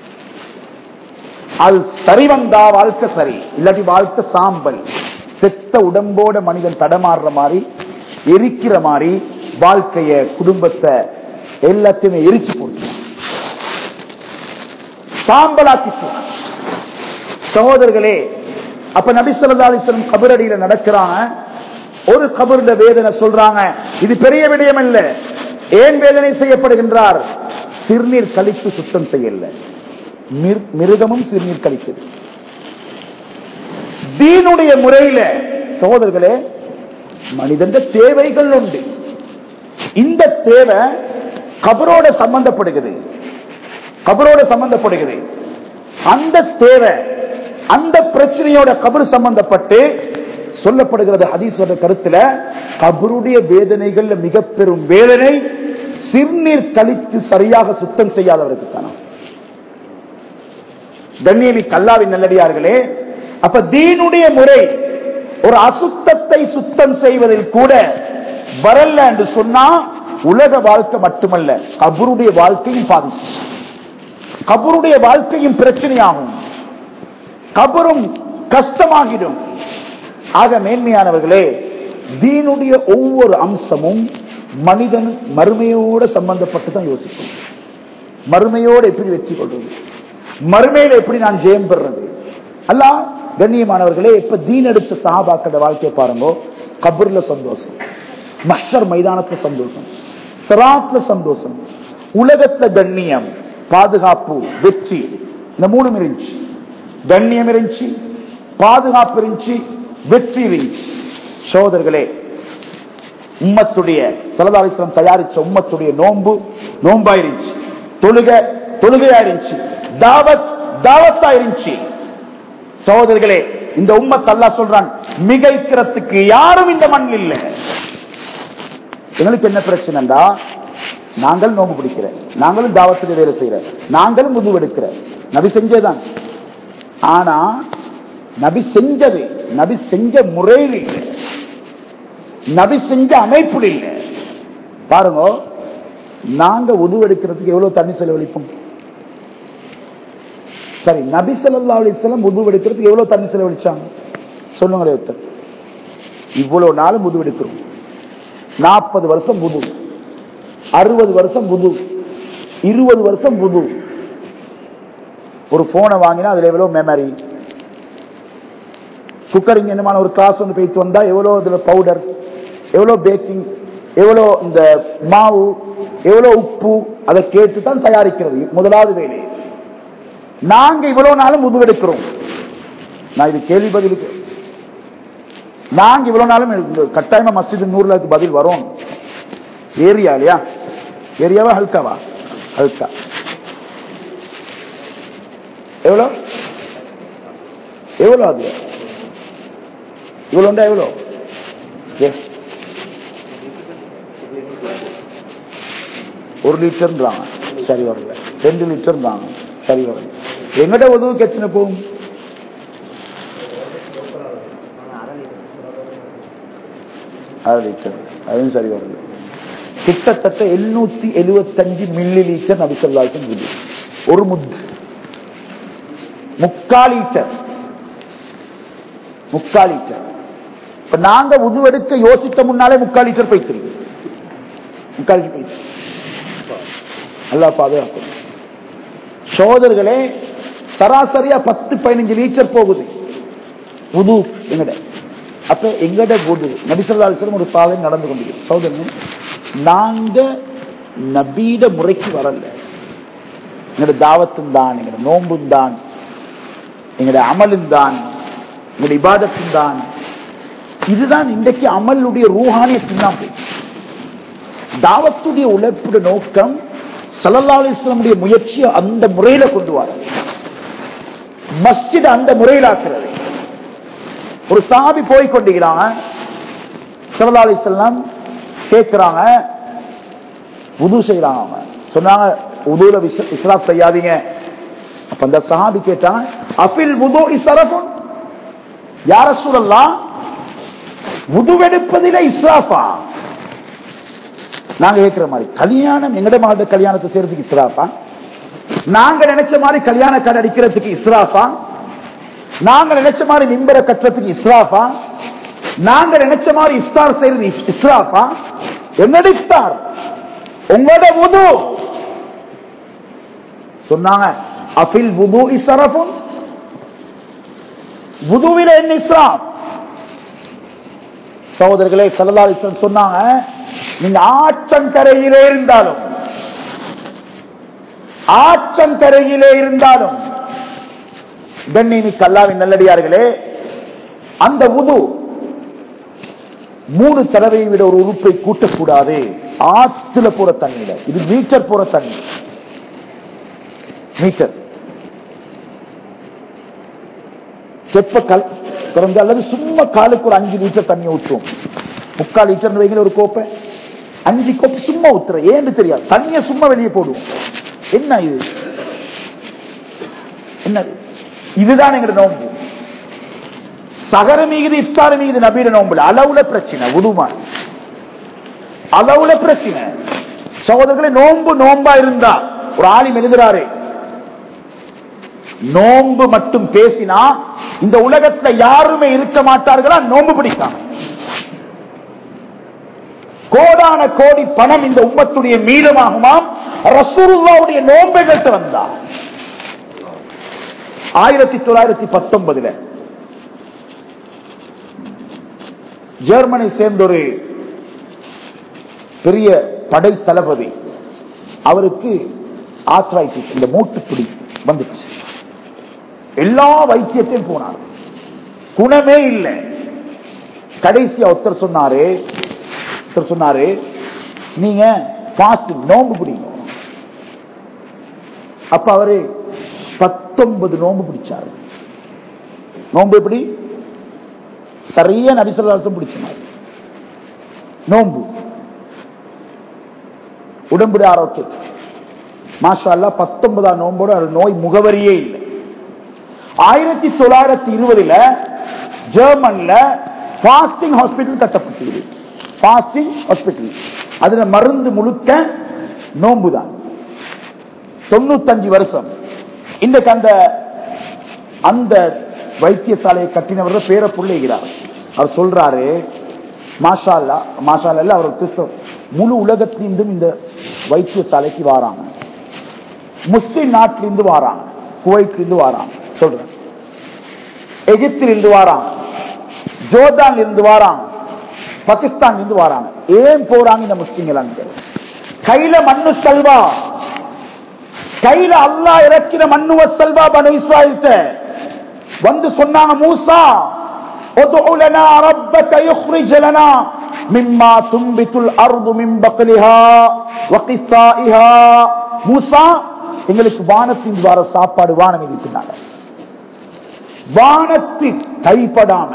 அது சரி வந்தா வாழ்க்கை சரி இல்லாட்டி வாழ்க்கை சாம்பல் செத்த உடம்போட மனிதன் தடமாறுற மாதிரி எரிக்கிற மாதிரி வாழ்க்கைய குடும்பத்தை எல்லாத்தையுமே எரிச்சு போட்டு சாம்பலாக்கி சகோதரர்களே அப்ப நபி ஸல்லல்லாஹு அலைஹி வஸல்லம் கபரடியில நடக்கிறாங்க ஒரு கபருட வேதனை சொல்றாங்க இது பெரிய விடயம் இல்ல ஏன் வேதனை செய்யப்படுகின்றார் சிறுநீர் கழித்து சுத்தம் செய்யல மிர்- மிருகமும் சிறுநீர் கழிக்குது தீனுடைய முறையில சகோதரர்களே மனிதன் தேவைகள் உண்டு இந்த தேவை கபரோட சம்பந்தப்படுகிறது கபரோட சம்பந்தப்படுகிறது அந்த தேவை அந்த பிரச்சனையோட கபர் சம்பந்தப்பட்டு சொல்லப்படுகிறது ஹதீஸோட கருத்துல கபருடைய வேதனைகள்ல மிக பெரும் வேதனை சிறுநீர் கழித்து சரியாக சுத்தம் செய்யாதவருக்கு தானா கண்ணியமி கல்லாவின் நல்லடியார்களே அப்ப தீனுடைய முறை ஒரு அசுத்தத்தை சுத்தம் செய்வதில் கூட வரல என்று சொன்னா உலக வாழ்க்கை மட்டுமல்ல கபருடைய வாழ்க்கையும் பாதிக்கும் கபருடைய வாழ்க்கையும் பிரச்சனையாகும் கபரும் கஷ்டமாகிடும் ஆக மேன்மையானவர்களே தீனுடைய ஒவ்வொரு அம்சமும் மனிதன் மறுமையோடு சம்பந்தப்பட்டு தான் யோசிக்கும் மறுமையோடு எப்படி வெற்றி கொள்வது மறுமையில எப்படி நான் ஜெயம் பெறுறது அல்ல கண்ணியமானவர்களே இப்ப தீன் எடுத்த சஹாபாக்களோட வாழ்க்கையை பாருங்க கபர்ல சந்தோஷம் மஷர் மைதானத்துல சந்தோஷம் சிராத்ல சந்தோஷம் உலகத்துல கண்ணியம் பாதுகாப்பு வெற்றி இந்த மூணும் இருந்துச்சு கண்ணியம் இருந்துச்சு பாதுகாப்பு இருந்துச்சு வெற்றி இருந்துச்சு சோதர்களே உம்மத்துடைய சலதாரிசனம் தயாரிச்ச உம்மத்துடைய நோன்பு நோன்பா இருந்துச்சு தொழுக தொழுகையா இருந்துச்சு தாவத் தாவத்தா இருந்துச்சு சகோதரர்களே இந்த உம்மத் அல்லாஹ் சொல்றான் மிகைக்கிறதுக்கு யாரும் இந்த மண்ணில் இல்ல எங்களுக்கு என்ன பிரச்சனைடா நாங்கள் நோம்பு பிடிக்கிற நாங்களும் தாவத்துக்கு வேலை செய்யற நாங்களும் முடிவெடுக்கிற நபி செஞ்சேதான் ஆனா நபி செஞ்சது நபி செஞ்ச முறையில் இல்லை நபி செஞ்ச அமைப்பில் இல்லை பாருங்க நாங்க உதுவெடுக்கிறதுக்கு எவ்வளவு தண்ணி செலவழிப்போம் சரி நபி ஸல்லல்லாஹு அலைஹி வஸல்லம் உதுவெடுக்கிறதுக்கு எவ்வளவு தண்ணி செலவழிச்சாங்க சொல்லுங்களே ஒருத்தர் இவ்வளவு நாள் முதுவெடுக்கிறோம் நாற்பது வருஷம் புது அறுபது வருஷம் புது இருபது வருஷம் புது ஒரு போனை வாங்கினா அதுல எவ்வளவு மெமரி குக்கரிங் என்னமான ஒரு காசு ஒன்று போயிட்டு வந்தா எவ்வளவு இதுல பவுடர் எவ்வளவு பேக்கிங் எவ்வளவு இந்த மாவு எவ்வளவு உப்பு அதை கேட்டு தான் தயாரிக்கிறது முதலாவது வேலை நாங்க இவ்வளவு நாளும் முதுவெடுக்கிறோம் நான் இது கேள்வி பதிலுக்கு நாங்க இவ்வளவு நாளும் இந்த கட்டாயமா மஸ்ஜித் நூறுல அதுக்கு பதில் வரும் ஏரியா இல்லையா ஏரியாவா ஹல்காவா ஹல்கா எவ்வளோ எவ்வளோ அது இவ்வளோண்டா எவ்வளோ ஏ ஒரு லிட்டர்ன்றாங்க சரி வரல ரெண்டு லிட்டர்ன்றாங்க சரி வரல எங்கட உதவுக்கு எத்தனை போகும் அரை லிட்டர் அதுவும் சரி வரல கிட்டத்தட்ட எண்ணூத்தி எழுபத்தஞ்சு மில்லி லிட்டர் நபிசல்லாசன் குடி ஒரு முத்து முக்கால் லிட்டர் முக்கால் லிட்டர் இப்ப நாங்க உதுவெடுக்க யோசிக்க முன்னாலே முக்கால் லிட்டர் போய்க்கிறீங்க முக்கால் லிட்டர் போயிட்டு நல்லா பாதுகாக்கும் சோதர்களே சராசரியா பத்து பதினஞ்சு லிட்டர் போகுது உது எங்கட அப்ப எங்கட உது நபிசல்லாசனம் ஒரு பாதை நடந்து கொண்டிருக்கிறது சோதரன் நாங்க நபீட முறைக்கு வரல எங்கட தாவத்தும் தான் எங்கட நோம்பும் தான் எங்கட அமலும் தான் எங்கட இபாதத்தும் தான் இதுதான் இன்றைக்கு அமலுடைய ரூஹானியத்தின் தான் போய் தாவத்துடைய உழைப்புடைய நோக்கம் சல்லல்லா அலிஸ்லமுடைய முயற்சியை அந்த முறையில கொண்டு வர மஸ்ஜித் அந்த முறையில் ஆக்குறது ஒரு சாபி போய் கொண்டிருக்கிறாங்க சல்லல்லா அலிஸ்லாம் கேட்கிறாங்க உது செய்யறாங்க அவங்க சொன்னாங்க உதுல இஸ்லாப் செய்யாதீங்க அப்ப அந்த சஹாபி கேட்டாங்க அபில் உது இசரபுன் யார சூழல்லாம் உதுவெடுப்பதில இஸ்லாஃபா நாங்க கேட்கிற மாதிரி கல்யாணம் எங்கட மகள கல்யாணத்தை செய்யறதுக்கு இஸ்ராஃபா நாங்க நினைச்ச மாதிரி கல்யாண கடை அடிக்கிறதுக்கு இஸ்ராஃபா நாங்க நினைச்ச மாதிரி மிம்பரை கட்டுறதுக்கு இஸ்ராஃபா நாங்க நினைச்ச மாதிரி இஃப்தார் செய்யறது இஸ்ராஃபா என்னோட இஃப்தார் உங்களோட உது சொன்னாங்க அபில் உது இசரஃபுன் உதுவில என்ன இஸ்ராப் சகோதரர்களே சல்லல்லாஹு சொன்னாங்க நீங்க ஆற்றங்கரையிலே இருந்தாலும் ஆற்றங்கரையிலே இருந்தாலும் கண்ணினி கல்லாவின் நல்லடியார்களே அந்த உது மூணு தடவையை விட ஒரு உறுப்பை கூட்டக்கூடாது ஆற்றுல போற தண்ணியில இது மீட்டர் போற தண்ணி மீட்டர் செப்ப கல் திறந்து அல்லது சும்மா காலுக்கு ஒரு அஞ்சு லிட்டர் தண்ணி ஊற்றுவோம் முக்கால் லிட்டர் வைக்கிற ஒரு கோப்பை அஞ்சு கோப்பை சும்மா ஊத்துற ஏன்னு தெரியாது தண்ணிய சும்மா வெளியே போடுவோம் என்ன இது என்ன இதுதான் எங்க நோம்பு சகர மீது இஃப்தார மீது நபீர நோம்புல அளவுல பிரச்சனை உடுமான் அளவுல பிரச்சனை சகோதரர்களே நோம்பு நோம்பா இருந்தா ஒரு ஆளி எழுதுறாரு நோம்பு மட்டும் பேசினா இந்த உலகத்துல யாருமே இருக்க மாட்டார்களா நோம்பு பிடிக்காம கோடான கோடி பணம் இந்த உம்மத்துடைய மீதமாகுமாம் ரசூருல்லாவுடைய நோம்புகள்கிட்ட வந்தா ஆயிரத்தி தொள்ளாயிரத்தி பத்தொன்பதுல ஜெர்மனை சேர்ந்த ஒரு பெரிய படை தளபதி அவருக்கு ஆத்ரைட்டிஸ் இந்த மூட்டுப்பிடி வந்துச்சு எல்லா வைத்தியத்தையும் போனார் குணமே இல்லை கடைசி ஒருத்தர் சொன்னாரு ஒருத்தர் சொன்னாரு நீங்க பாஸ்டிங் நோம்பு பிடிங்க அப்ப அவரு பத்தொன்பது நோம்பு பிடிச்சாரு நோம்பு எப்படி சரியா நபிசல்லாசம் பிடிச்சினார் நோம்பு உடம்புடைய ஆரோக்கியத்துக்கு மாஷா அல்லா பத்தொன்பதாம் நோம்போட நோய் முகவரியே இல்லை ஆயிரத்தி தொள்ளாயிரத்தி இருபதுல ஜெர்மன்ல பாஸ்டிங் ஹாஸ்பிட்டல் கட்டப்பட்டது பாஸ்டிங் ஹாஸ்பிட்டல் அதுல மருந்து முழுக்க நோம்புதான் தொண்ணூத்தஞ்சு வருஷம் இன்றைக்கு அந்த அந்த வைத்தியசாலையை கட்டினவர் பேர பிள்ளைகிறார் அவர் சொல்றாரு மாஷால்லா மாஷால அவர் கிறிஸ்தவ முழு உலகத்திலிருந்தும் இந்த வைத்தியசாலைக்கு வாராங்க முஸ்லிம் நாட்டிலிருந்து வாராங்க குவைத்திலிருந்து வாராங்க சொல்றேன் எகிப்தில் இருந்து வாராங்க ஜோர்தான் இருந்து வாராங்க பாகிஸ்தான் இருந்து வாராங்க ஏன் போறாங்க இந்த முஸ்லிம்கள் அங்க கையில மண்ணு செல்வா கையில அல்லா இறக்கிற மண்ணுவ செல்வா பனு இஸ்ராயல்கிட்ட வந்து சொன்னாங்க மூசா ادع لنا ربك يخرج لنا مما تنبت الارض من بقلها وقثائها மூசா எங்களுக்கு வானத்தின் வர சாப்பாடு வானம் இருக்கிறாங்க வானத்தில் கைப்படாம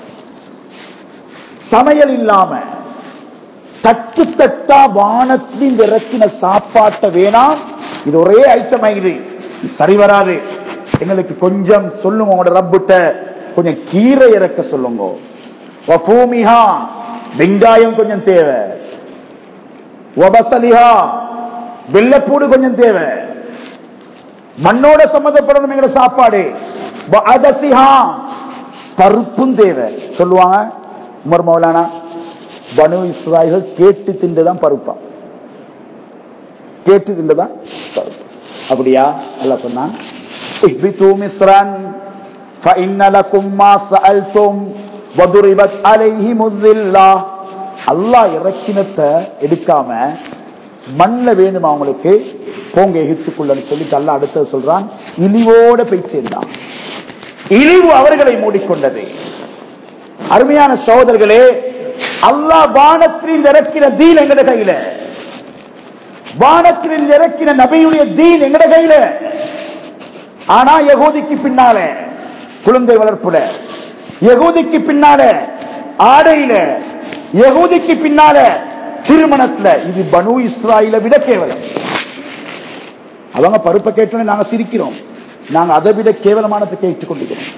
சமையல் இல்லாம தட்டு தட்டா வானத்தில் இறக்கின சாப்பாட்டை வேணாம் இது ஒரே ஐட்டம் இது இது சரி வராது எங்களுக்கு கொஞ்சம் சொல்லுங்க உங்களோட ரப்புட்ட கொஞ்சம் கீரை இறக்க சொல்லுங்க வபூமிஹா வெங்காயம் கொஞ்சம் தேவை வபசலிஹா வெள்ளப்பூடு கொஞ்சம் தேவை மண்ணோட சம்மந்தப்படணும் எங்களோட சாப்பாடு அதசிஹா பருப்பும் தேவை சொல்லுவாங்க உமர் மௌலானா பனு இஸ்ராயல் கேட்டு திண்டுதான் பருப்பா கேட்டு திண்டுதான் பருப்பு அப்படியா அல்ல சொன்னான் اهبطوا مصرا فإن لكم ما سألتم وضربت عليهم الذلة அல்லாஹ் இறக்கினத்தை எடுக்காம மண்ல வேணுமா அவங்களுக்கு போங்க எகிப்துக்குள்ளன்னு சொல்லிட்டு அல்ல அடுத்தது சொல்றான் இழிவோட போய் சேர்ந்தான் இழிவு அவர்களை மூடிக்கொண்டது அருமையான சகோதரர்களே அல்லாஹ் வானத்தில் இறக்கிற தீல் எங்கட கையில வானத்தில் இறக்கின நபியுடைய தீன் எங்கட கையில ஆனா யகூதிக்கு பின்னால குழந்தை வளர்ப்புல யகூதிக்கு பின்னால ஆடையில யகூதிக்கு பின்னால திருமணத்துல இது பனு இஸ்ராயில விட கேவலம் அவங்க பருப்பை கேட்டோன்னு நாங்க சிரிக்கிறோம் நாங்க அதை விட கேவலமானதை கேட்டுக் கொண்டிருக்கிறோம்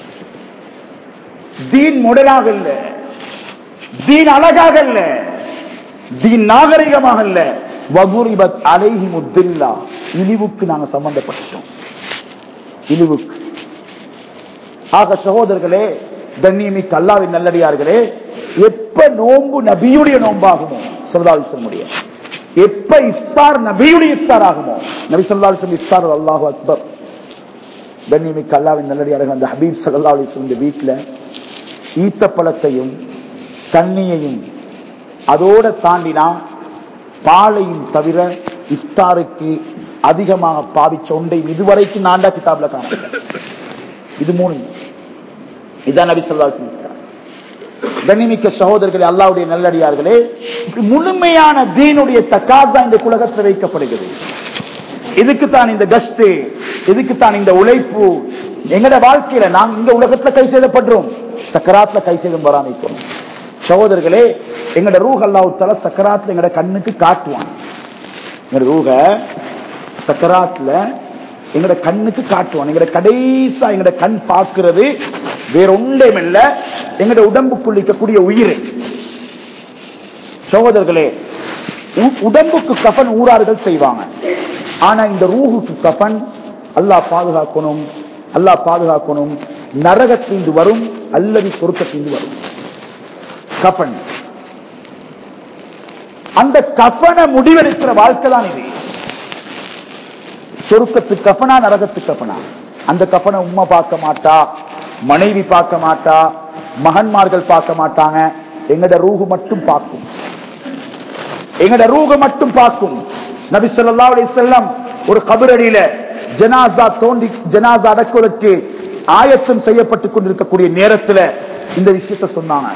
தீன் முடலாக இல்ல தீன் அழகாக இல்ல தீன் நாகரிகமாக இல்ல வகுரிபத் அலைஹி முத்தில்லா இழிவுக்கு நாங்க சம்பந்தப்பட்டோம் இழிவுக்கு ஆக சகோதரர்களே கண்ணியமிக்க அல்லாவின் நல்லடியார்களே எப்ப நோன்பு நபியுடைய நோம்பாகுமோ சொல்லதாவிசனுடைய எப்ப இஃப்தார் நபியுடைய இஃப்தார் ஆகுமோ நபி சொல்லா இஃப்தார் அல்லாஹு அக்பர் கண்ணியமிக்க அல்லாவின் நல்லடியார்கள் அந்த ஹபீப் சல்லா அலிஸ்லம் வீட்டுல ஈத்த பழத்தையும் தண்ணியையும் அதோட தாண்டினா பாலையும் தவிர இஃப்தாருக்கு அதிகமாக பாவிச்ச ஒன்றை இதுவரைக்கும் நான்டா கிதாப்ல காண இது மூணு இதான் நபி சொல்லா கண்ணிமிக்க சகோதரர்களே அல்லாவுடைய நல்லடியார்களே முழுமையான தீனுடைய தக்காசா இந்த உலகத்தில் வைக்கப்படுகிறது இதுக்கு தான் இந்த கஸ்து இதுக்கு தான் இந்த உழைப்பு எங்கட வாழ்க்கையில நாம் இந்த உலகத்துல கை செய்தப்படுறோம் சக்கராத்துல கை செய்தும் வராமிக்கிறோம் சகோதரர்களே எங்கட ரூஹ் அல்லாவுத்தால சக்கராத்துல எங்கட கண்ணுக்கு காட்டுவான் எங்கட ரூஹ சக்கராத்துல எங்கட கண்ணுக்கு காட்டுவான் எங்கட கடைசா எங்கட கண் பார்க்கிறது வேற ஒன்றையும் இல்ல எங்கட உடம்புக்குள் இருக்கக்கூடிய உயிர் சகோதரர்களே உ- உடம்புக்கு கஃன் ஊரார்கள் செய்வாங்க ஆனா இந்த ரூஹுக்கு கஃன் அல்லாஹ் பாதுகாக்கணும் அல்லாஹ் பாதுகாக்கணும் நரகத்திலிருந்து வரும் அல்லது சொருக்கத்திலிருந்து வரும் கஃன் அந்த கஃனை முடிவெடுக்கிற வாழ்க்கை தான் இது சொருக்கத்து கஃனா நரகத்து கஃனா அந்த கஃனை உம்மா பார்க்க மாட்டா மனைவி பார்க்க மாட்டா மகன்மார்கள் பார்க்க மாட்டாங்க எங்கட ரூஹு மட்டும் பார்க்கும் எங்கட ரூக மட்டும் பார்க்கும் நபி ஸல்லல்லாஹு அலைஹி வஸல்லம் ஒரு கபரடியில ஜனாசா தோண்டி ஜனாசா அடக்குவதற்கு ஆயத்தம் செய்யப்பட்டுக் கொண்டிருக்கக்கூடிய நேரத்துல இந்த விஷயத்தை சொன்னாங்க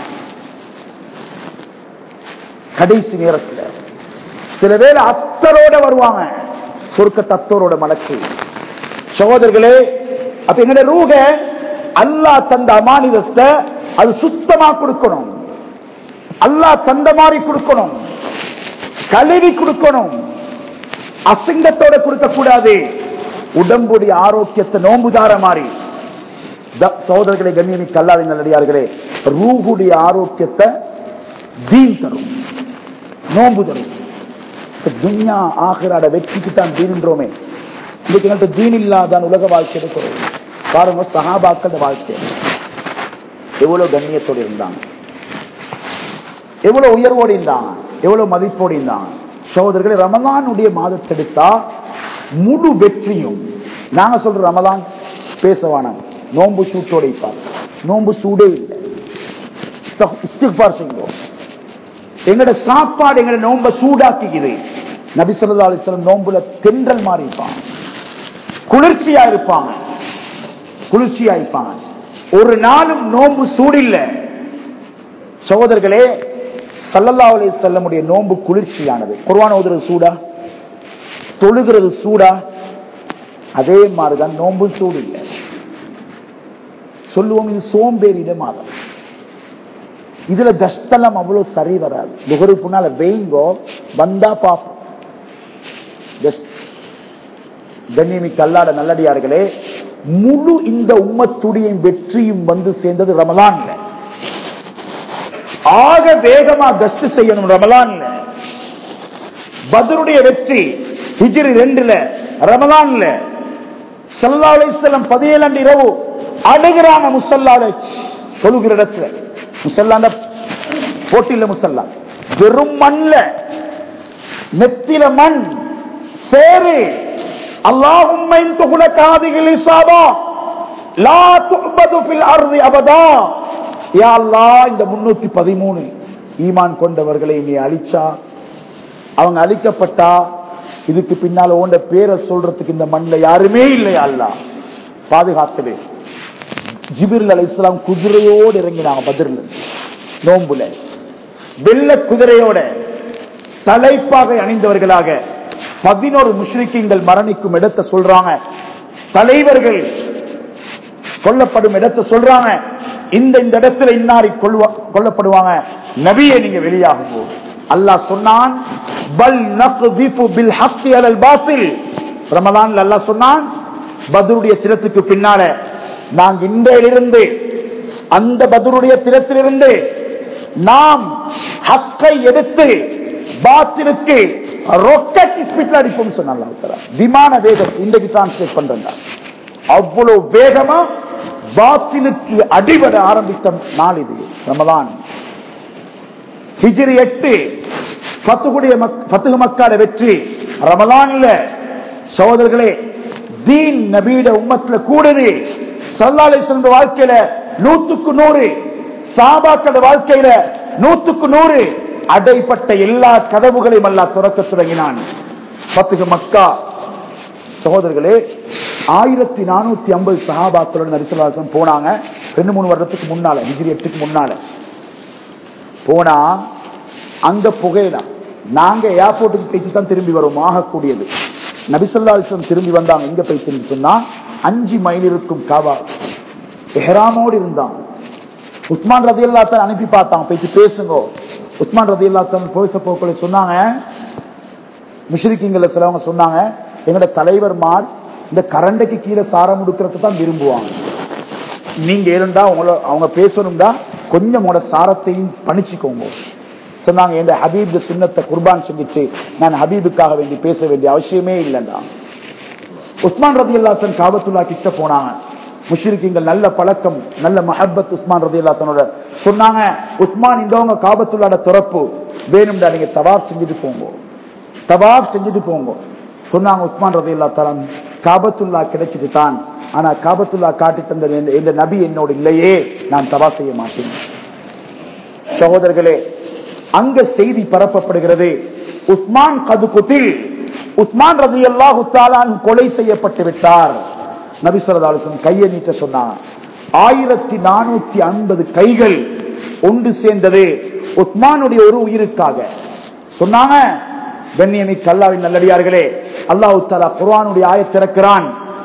கடைசி நேரத்துல சில பேர் அத்தரோட வருவாங்க சொர்க்க தத்தோரோட மலக்கு சகோதரர்களே அப்ப எங்கட ரூக அல்லாஹ் தந்த அமானிதத்தை அது சுத்தமா கொடுக்கணும் அல்லாஹ் தந்த மாதிரி கொடுக்கணும் கழுவி கொடுக்கணும் அசிங்கத்தோட கொடுக்க கூடாது உடம்புடைய ஆரோக்கியத்தை நோம்புதார மாதிரி த- சகோதரர்களை கண்ணியமிக்க அல்லாவின் நல்லடியார்களே ரூஹுடைய ஆரோக்கியத்தை தீன் தரும் நோம்பு தரும் இப்ப துன்யா ஆகிராட வெற்றிக்கு தான் தீன்றோமே இன்னைக்கு எங்கள்கிட்ட தீன் இல்லாதான் உலக வாழ்க்கை இருக்கிறோம் பாருங்க சகாபாக்கள் வாழ்க்கை எவ்வளவு கண்ணியத்தோடு இருந்தாங்க எவ்வளவு உயர்வோடு இருந்தாங்க எவ்வளவு மதிப்போடு இருந்தாங்க சகோதரர்களே ரமலானுடைய மாதத்தை எடுத்தா முழு வெற்றியும் நாங்க சொல்ற ரமலான் பேசவான நோன்பு சூட்டோட இருப்பார் நோன்பு சூடே இல்லை இஸ்தக்- இஸ்திக்பார் செய்வோம் எங்கட சாப்பாடு எங்கட நோம்ப சூடாக்கிக்குது நபி சொல்லா அலிஸ்லம் நோம்புல தென்றல் மாதிரி இருப்பாங்க குளிர்ச்சியா இருப்பாங்க குளிர்ச்சியா இருப்பாங்க ஒரு நாளும் நோம்பு சூடில்ல சகோதரர்களே சல்லல்லா அலி செல்லமுடைய நோன்பு குளிர்ச்சியானது குர்வான ஓதுறது சூடா தொழுகிறது சூடா அதே மாதிரிதான் நோன்பு சூடு இல்லை சொல்லுவோம் இது சோம்பேறிட மாதம் இதுல கஷ்டம் அவ்வளவு சரி வராது நுகரு புண்ணால வெயிங்கோ வந்தா பாப்போம் Just கண்ணியமிக்க அல்லாத நல்லடியார்களே முழு இந்த உம்மத்துடைய வெற்றியும் வந்து சேர்ந்தது ரமலான்ல ஆக வேகமா கஸ்ட் செய்யணும் ரமலான்ல பதருடைய வெற்றி ஹிஜ்ரி ரெண்டுல ரமலான்ல சல்லா அலிஸ்லம் பதினேழு இரவு அழுகிறாங்க முசல்லால தொழுகிற இடத்துல முசல்லாண்ட போட்டியில முசல்லா வெறும் மண்ல நெத்தில மண் சேரு அல்லாஹும்ம இன் துகுலக ஹாதிஹில் இஸாபா லா துஅபது ஃபில் அர்தி அபதா யா அல்லாஹ் இந்த 313 ஈமான் கொண்டவர்களை நீ அழிச்சா அவங்க அழிக்கப்பட்டா இதுக்கு பின்னால ஓண்ட பேரை சொல்றதுக்கு இந்த மண்ணில் யாருமே இல்லை அல்லாஹ் பாதுகாத்தது ஜிபிரில் அலை இஸ்லாம் குதிரையோடு இறங்கினாங்க பதிரில் நோம்புல வெள்ள குதிரையோட தலைப்பாக அணிந்தவர்களாக பதினோரு முஷ்ரிக்கீங்கள் மரணிக்கும் இடத்தை சொல்றாங்க தலைவர்கள் கொல்லப்படும் இடத்தை சொல்றாங்க இந்த இந்த இடத்துல இன்னாரி கொல்வா- கொல்லப்படுவாங்க நபியை நீங்க வெளியாகும் போது அல்லாஹ் சொன்னான் பல் நக்திஃபு பில் ஹக்கி அலல் பாத்தில் ரமலான்ல அல்லாஹ் சொன்னான் பத்ருடைய திறத்துக்கு பின்னால நாங்க இன்றையிலிருந்து அந்த பத்ருடைய திறத்திலிருந்து நாம் ஹக்கை எடுத்து பாத்திலுக்கு ரொக்கெட் ஸ்பீட்ல அடிப்போம் சொன்னாங்க அல்லாஹ் தஆலா. விமான வேகம் இன்றைக்கு டிரான்ஸ்லேட் பண்றேன் அவ்வளவு வேகமா பாத்திலுக்கு அடிபட ஆரம்பித்த நாள் இது ரமலான் ஹிஜ்ரி எட்டு பத்துகுடைய பத்துகு மக்கால வெற்றி ரமலான்ல சகோதரர்களே தீன் நபீட உம்மத்துல கூடுது சல்லாலை சென்ற வாழ்க்கையில நூத்துக்கு நூறு சாபாக்கள வாழ்க்கையில நூத்துக்கு நூறு அடைப்பட்ட எல்லா கதவுகளையும் அல்லா துறக்க தொடங்கினான் பத்துகு மக்கா சகோதரர்களே ஆயிரத்தி நானூத்தி ஐம்பது சஹாபாக்களோட நரிசலாசம் போனாங்க ரெண்டு மூணு வருடத்துக்கு முன்னால ஹிஜ்ரி எட்டுக்கு முன்னால போனா அங்க புகையலாம் நாங்க ஏர்போர்ட்டுக்கு போயிட்டு தான் திரும்பி வரோம் ஆகக்கூடியது நபிசல்லாசம் திரும்பி வந்தாங்க எங்க போய் திரும்பி சொன்னா அஞ்சு மைல் இருக்கும் காவா எஹராமோடு இருந்தாங்க உஸ்மான் ரதி அல்லாத்தான் அனுப்பி பார்த்தாங்க போயிட்டு பேசுங்க உஸ்மான் ரதி அல்லாத்தான் பேச போக்களை சொன்னாங்க முஷ்ரிக்கிங்கள சிலவங்க சொன்னாங்க எங்களோட தலைவர்மார் இந்த கரண்டைக்கு கீழே சாரம் முடுக்கிறது தான் விரும்புவாங்க நீங்க இருந்தா உங்கள அவங்க பேசணும்டா கொஞ்சம் உங்களோட சாரத்தையும் பணிச்சுக்கோங்க சொன்னாங்க என் ஹபீப் சின்னத்தை குர்பான் செஞ்சுட்டு நான் ஹபீபுக்காக வேண்டி பேச வேண்டிய அவசியமே இல்லைண்டா உஸ்மான் ரதி அல்லாத்தன் காபத்துல்லா கிட்ட போனாங்க முஷ்ரிக்கிங்கள் நல்ல பழக்கம் நல்ல மஹப்பத் உஸ்மான் ரதி அல்லாத்தனோட சொன்னாங்க உஸ்மான் இந்தவங்க காபத்துள்ளாட துறப்பு வேணும்டா நீங்க தவாப் செஞ்சுட்டு போங்க தவாப் செஞ்சுட்டு போங்க சொன்னாங்க உஸ்மான் ரதி அல்லா தலான் காபத்துல்லா கிடைச்சிட்டு தான் ஆனா காபத்துல்லா காட்டி தந்த இந்த- இந்த நபி என்னோடு இல்லையே நான் தவா செய்ய மாட்டேன் சகோதரர்களே அங்க செய்தி பரப்பப்படுகிறது உஸ்மான் கது குத்தில் உஸ்மான் ரதி அல்லாஹு கொலை செய்யப்பட்டு விட்டார் நபிசரதாலுக்கும் கையை நீட்ட சொன்னாங்க ஆயிரத்தி நானூத்தி ஐம்பது கைகள் ஒன்று சேர்ந்தது உஸ்மானுடைய ஒரு உயிருக்காக சொன்னாங்க கண்ணியமி கல்லாவின் நல்லடியார்களே அல்லாஹு தாலா குர்ஆனுடைய ஆயத் திறக்கிறான்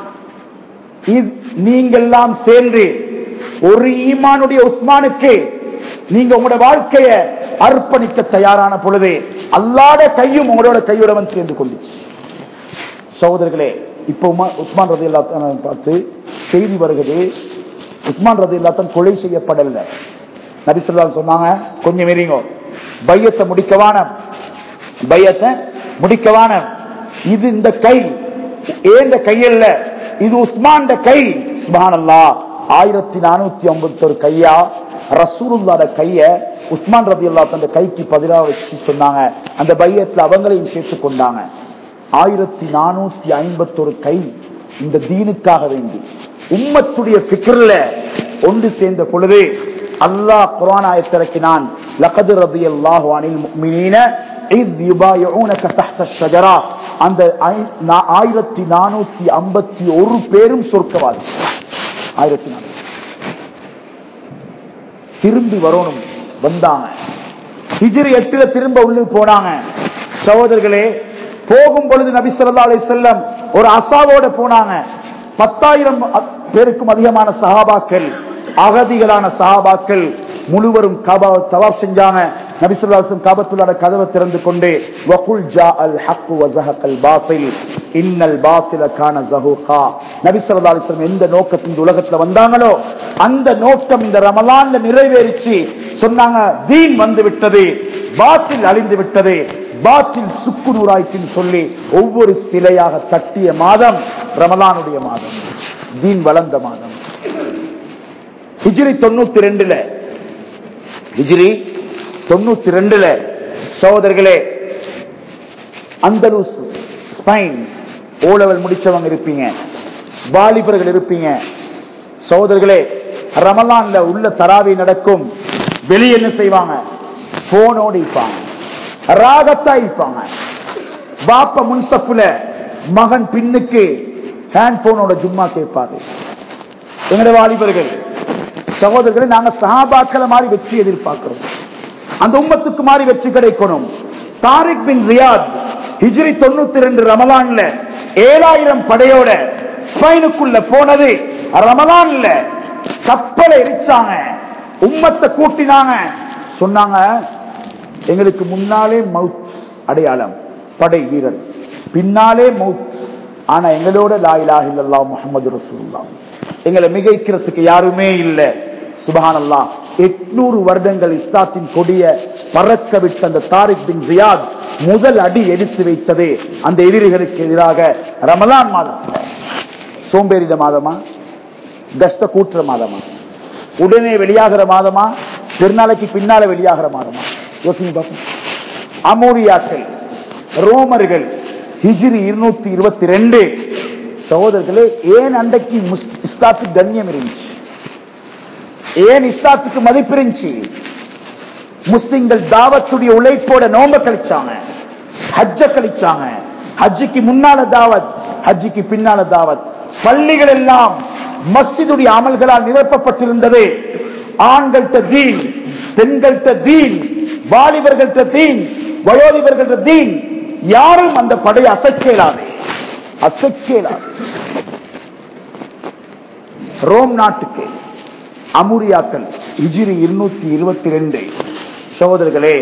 இத் நீங்கெல்லாம் சேர்ந்து ஒரு ஈமானுடைய உஸ்மானுக்கு நீங்க உங்களோட வாழ்க்கைய அர்ப்பணிக்க தயாரான பொழுது அல்லாத கையும் உங்களோட கையுடவன் சேர்ந்து கொண்டு சகோதரர்களே இப்ப உமா- உஸ்மான் ரதி பார்த்து செய்தி வருகிறது உஸ்மான் ரதி கொலை செய்யப்படல நபிசுல்லா சொன்னாங்க கொஞ்சம் மீறிங்க பையத்தை முடிக்கவான பையத்தை முடிக்கவான இது இந்த கை ஏந்த கையல்ல இது உஸ்மான் கை சுபானல்லா ஆயிரத்தி நானூத்தி ஐம்பத்தொரு கையா ரசூலுல்லாட கைய உஸ்மான் ரதி அல்லா தந்த கைக்கு பதிலாக வச்சு சொன்னாங்க அந்த பையத்துல அவங்களையும் சேர்த்து கொண்டாங்க ஆயிரத்தி நானூத்தி ஐம்பத்தொரு கை இந்த தீனுக்காக வேண்டி உம்மத்துடைய பிக்ரில் ஒன்று சேர்ந்த பொழுது அல்லாஹ் குர்ஆன் ஆயத்திறக்கினான் லகது ரலியல்லாஹு அனில் முஃமினீன இத் யுபாயிஊனக தஹ்த ஷஜரா அந்த ஐ- நா- ஆயிரத்தி நானூத்தி ஐம்பத்தி ஒரு பேரும் சொர்க்கவாதி ஆயிரத்தி நானூத்தி திரும்பி வரணும் வந்தாங்க ஹிஜ்ரி எட்டுல திரும்ப உள்ளே போனாங்க சகோதரர்களே போகும் பொழுது நபி ஸல்லல்லாஹு அலைஹி வஸல்லம் ஒரு அசாவோட போனாங்க பத்தாயிரம் அ- பேருக்கும் அதிகமான சஹாபாக்கள் அகதிகளான சஹாபாக்கள் முழுவரும் காபா தவாப் செஞ்சாங்க நபி ஸல்லல்லாஹு அலைஹி வஸல்லம் காபத்துல்லாஹ் கதவை திறந்து கொண்டு வகுல் ஜா அல் ஹக் வ ஸஹகல் பாத்தில் இன்னல் பாத்தில கான ஸஹூகா நபி ஸல்லல்லாஹு அலைஹி வஸல்லம் எந்த நோக்கத்தில் இந்த உலகத்துல வந்தாங்களோ அந்த நோக்கம் இந்த ரமலான்ல நிறைவேறிச்சு சொன்னாங்க தீன் வந்து விட்டது பாத்தில் அழிந்து விட்டது பாத்தில் சுக்கு நூறாய்க்குன்னு சொல்லி ஒவ்வொரு சிலையாக தட்டிய மாதம் ரமலானுடைய மாதம் தீன் வளர்ந்த மாதம் ஹிஜ்ரி தொண்ணூத்தி ரெண்டுல ஹிஜ்ரி தொண்ணூத்தி ரெண்டுல சகோதரர்களே அந்தலூஸ் ஸ்பைன் ஓலவல் முடிச்சவங்க இருப்பீங்க வாலிபர்கள் இருப்பீங்க சகோதரர்களே ரமலான்ல உள்ள தராவி நடக்கும் வெளியே என்ன செய்வாங்க போனோடு இருப்பாங்க ராகத்தா இருப்பாங்க பாப்ப முன்சப்புல மகன் பின்னுக்கு ஹேண்ட் போனோட ஜும்மா கேட்பாரு எங்களுடைய வாலிபர்கள் சகோதரர்களை நாங்க சஹாபாக்களை மாதிரி வெற்றி எதிர்பார்க்கிறோம் அந்த உம்மத்துக்கு மாதிரி வெற்றி கிடைக்கணும் தாரிக் பின் ரியாத் ஹிஜ்ரி தொண்ணூத்தி ரெண்டு ரமலான்ல ஏழாயிரம் படையோட ஸ்பெயினுக்குள்ள போனது ரமலான்ல கப்பலை எரிச்சாங்க உம்மத்தை கூட்டினாங்க சொன்னாங்க எங்களுக்கு முன்னாலே மவுத் அடையாளம் படை வீரர் பின்னாலே மவுத் ஆனா எங்களோட லாயிலாக இல்லல்லா முகமது ரசூல்லா எங்களை மிகைக்கிறதுக்கு யாருமே இல்லை சுபஹானல்லா எட்நூறு வருடங்கள் இஸ்லாத்தின் கொடிய பறக்க விட்ட அந்த தாரிக் பின் ரியாத் முதல் அடி எடுத்து வைத்ததே அந்த எதிரிகளுக்கு எதிராக ரமலான் மாதம் சோம்பேறித மாதமா கஷ்ட கூட்டுற மாதமா உடனே வெளியாகிற மாதமா திருநாளைக்கு பின்னால வெளியாகிற மாதமா யோசிங்க பார்ப்போம் அமோரியாக்கள் ரோமர்கள் ஹிஜ்ரி இருநூத்தி இருபத்தி ரெண்டு சகோதரர்களே ஏன் அன்றைக்கு முஸ்- இஸ்லாத்துக்கு கண்ணியம் இருந்துச்சு ஏன் இஸ்லாத்துக்கு மதிப்பு இருந்துச்சு முஸ்லிம்கள் தாவத்துடைய உழைப்போட நோம்ப கழிச்சாங்க ஹஜ்ஜ கழிச்சாங்க ஹஜ்ஜுக்கு முன்னால தாவத் ஹஜ்ஜுக்கு பின்னால தாவத் பள்ளிகள் எல்லாம் மஸ்ஜிதுடைய அமல்களால் நிரப்பப்பட்டிருந்தது ஆண்கள்ட்ட தீன் பெண்கள்ட்ட தீன் வாலிபர்கள்ட்ட தீன் வயோதிபர்கள்ட்ட தீன் யாரும் அந்த படையை அசைக்கலாது அசைக்கலாது ரோம் நாட்டுக்கு அமுரியாக்கள் இஜிரி இருநூத்தி இருபத்தி ரெண்டு சகோதரர்களே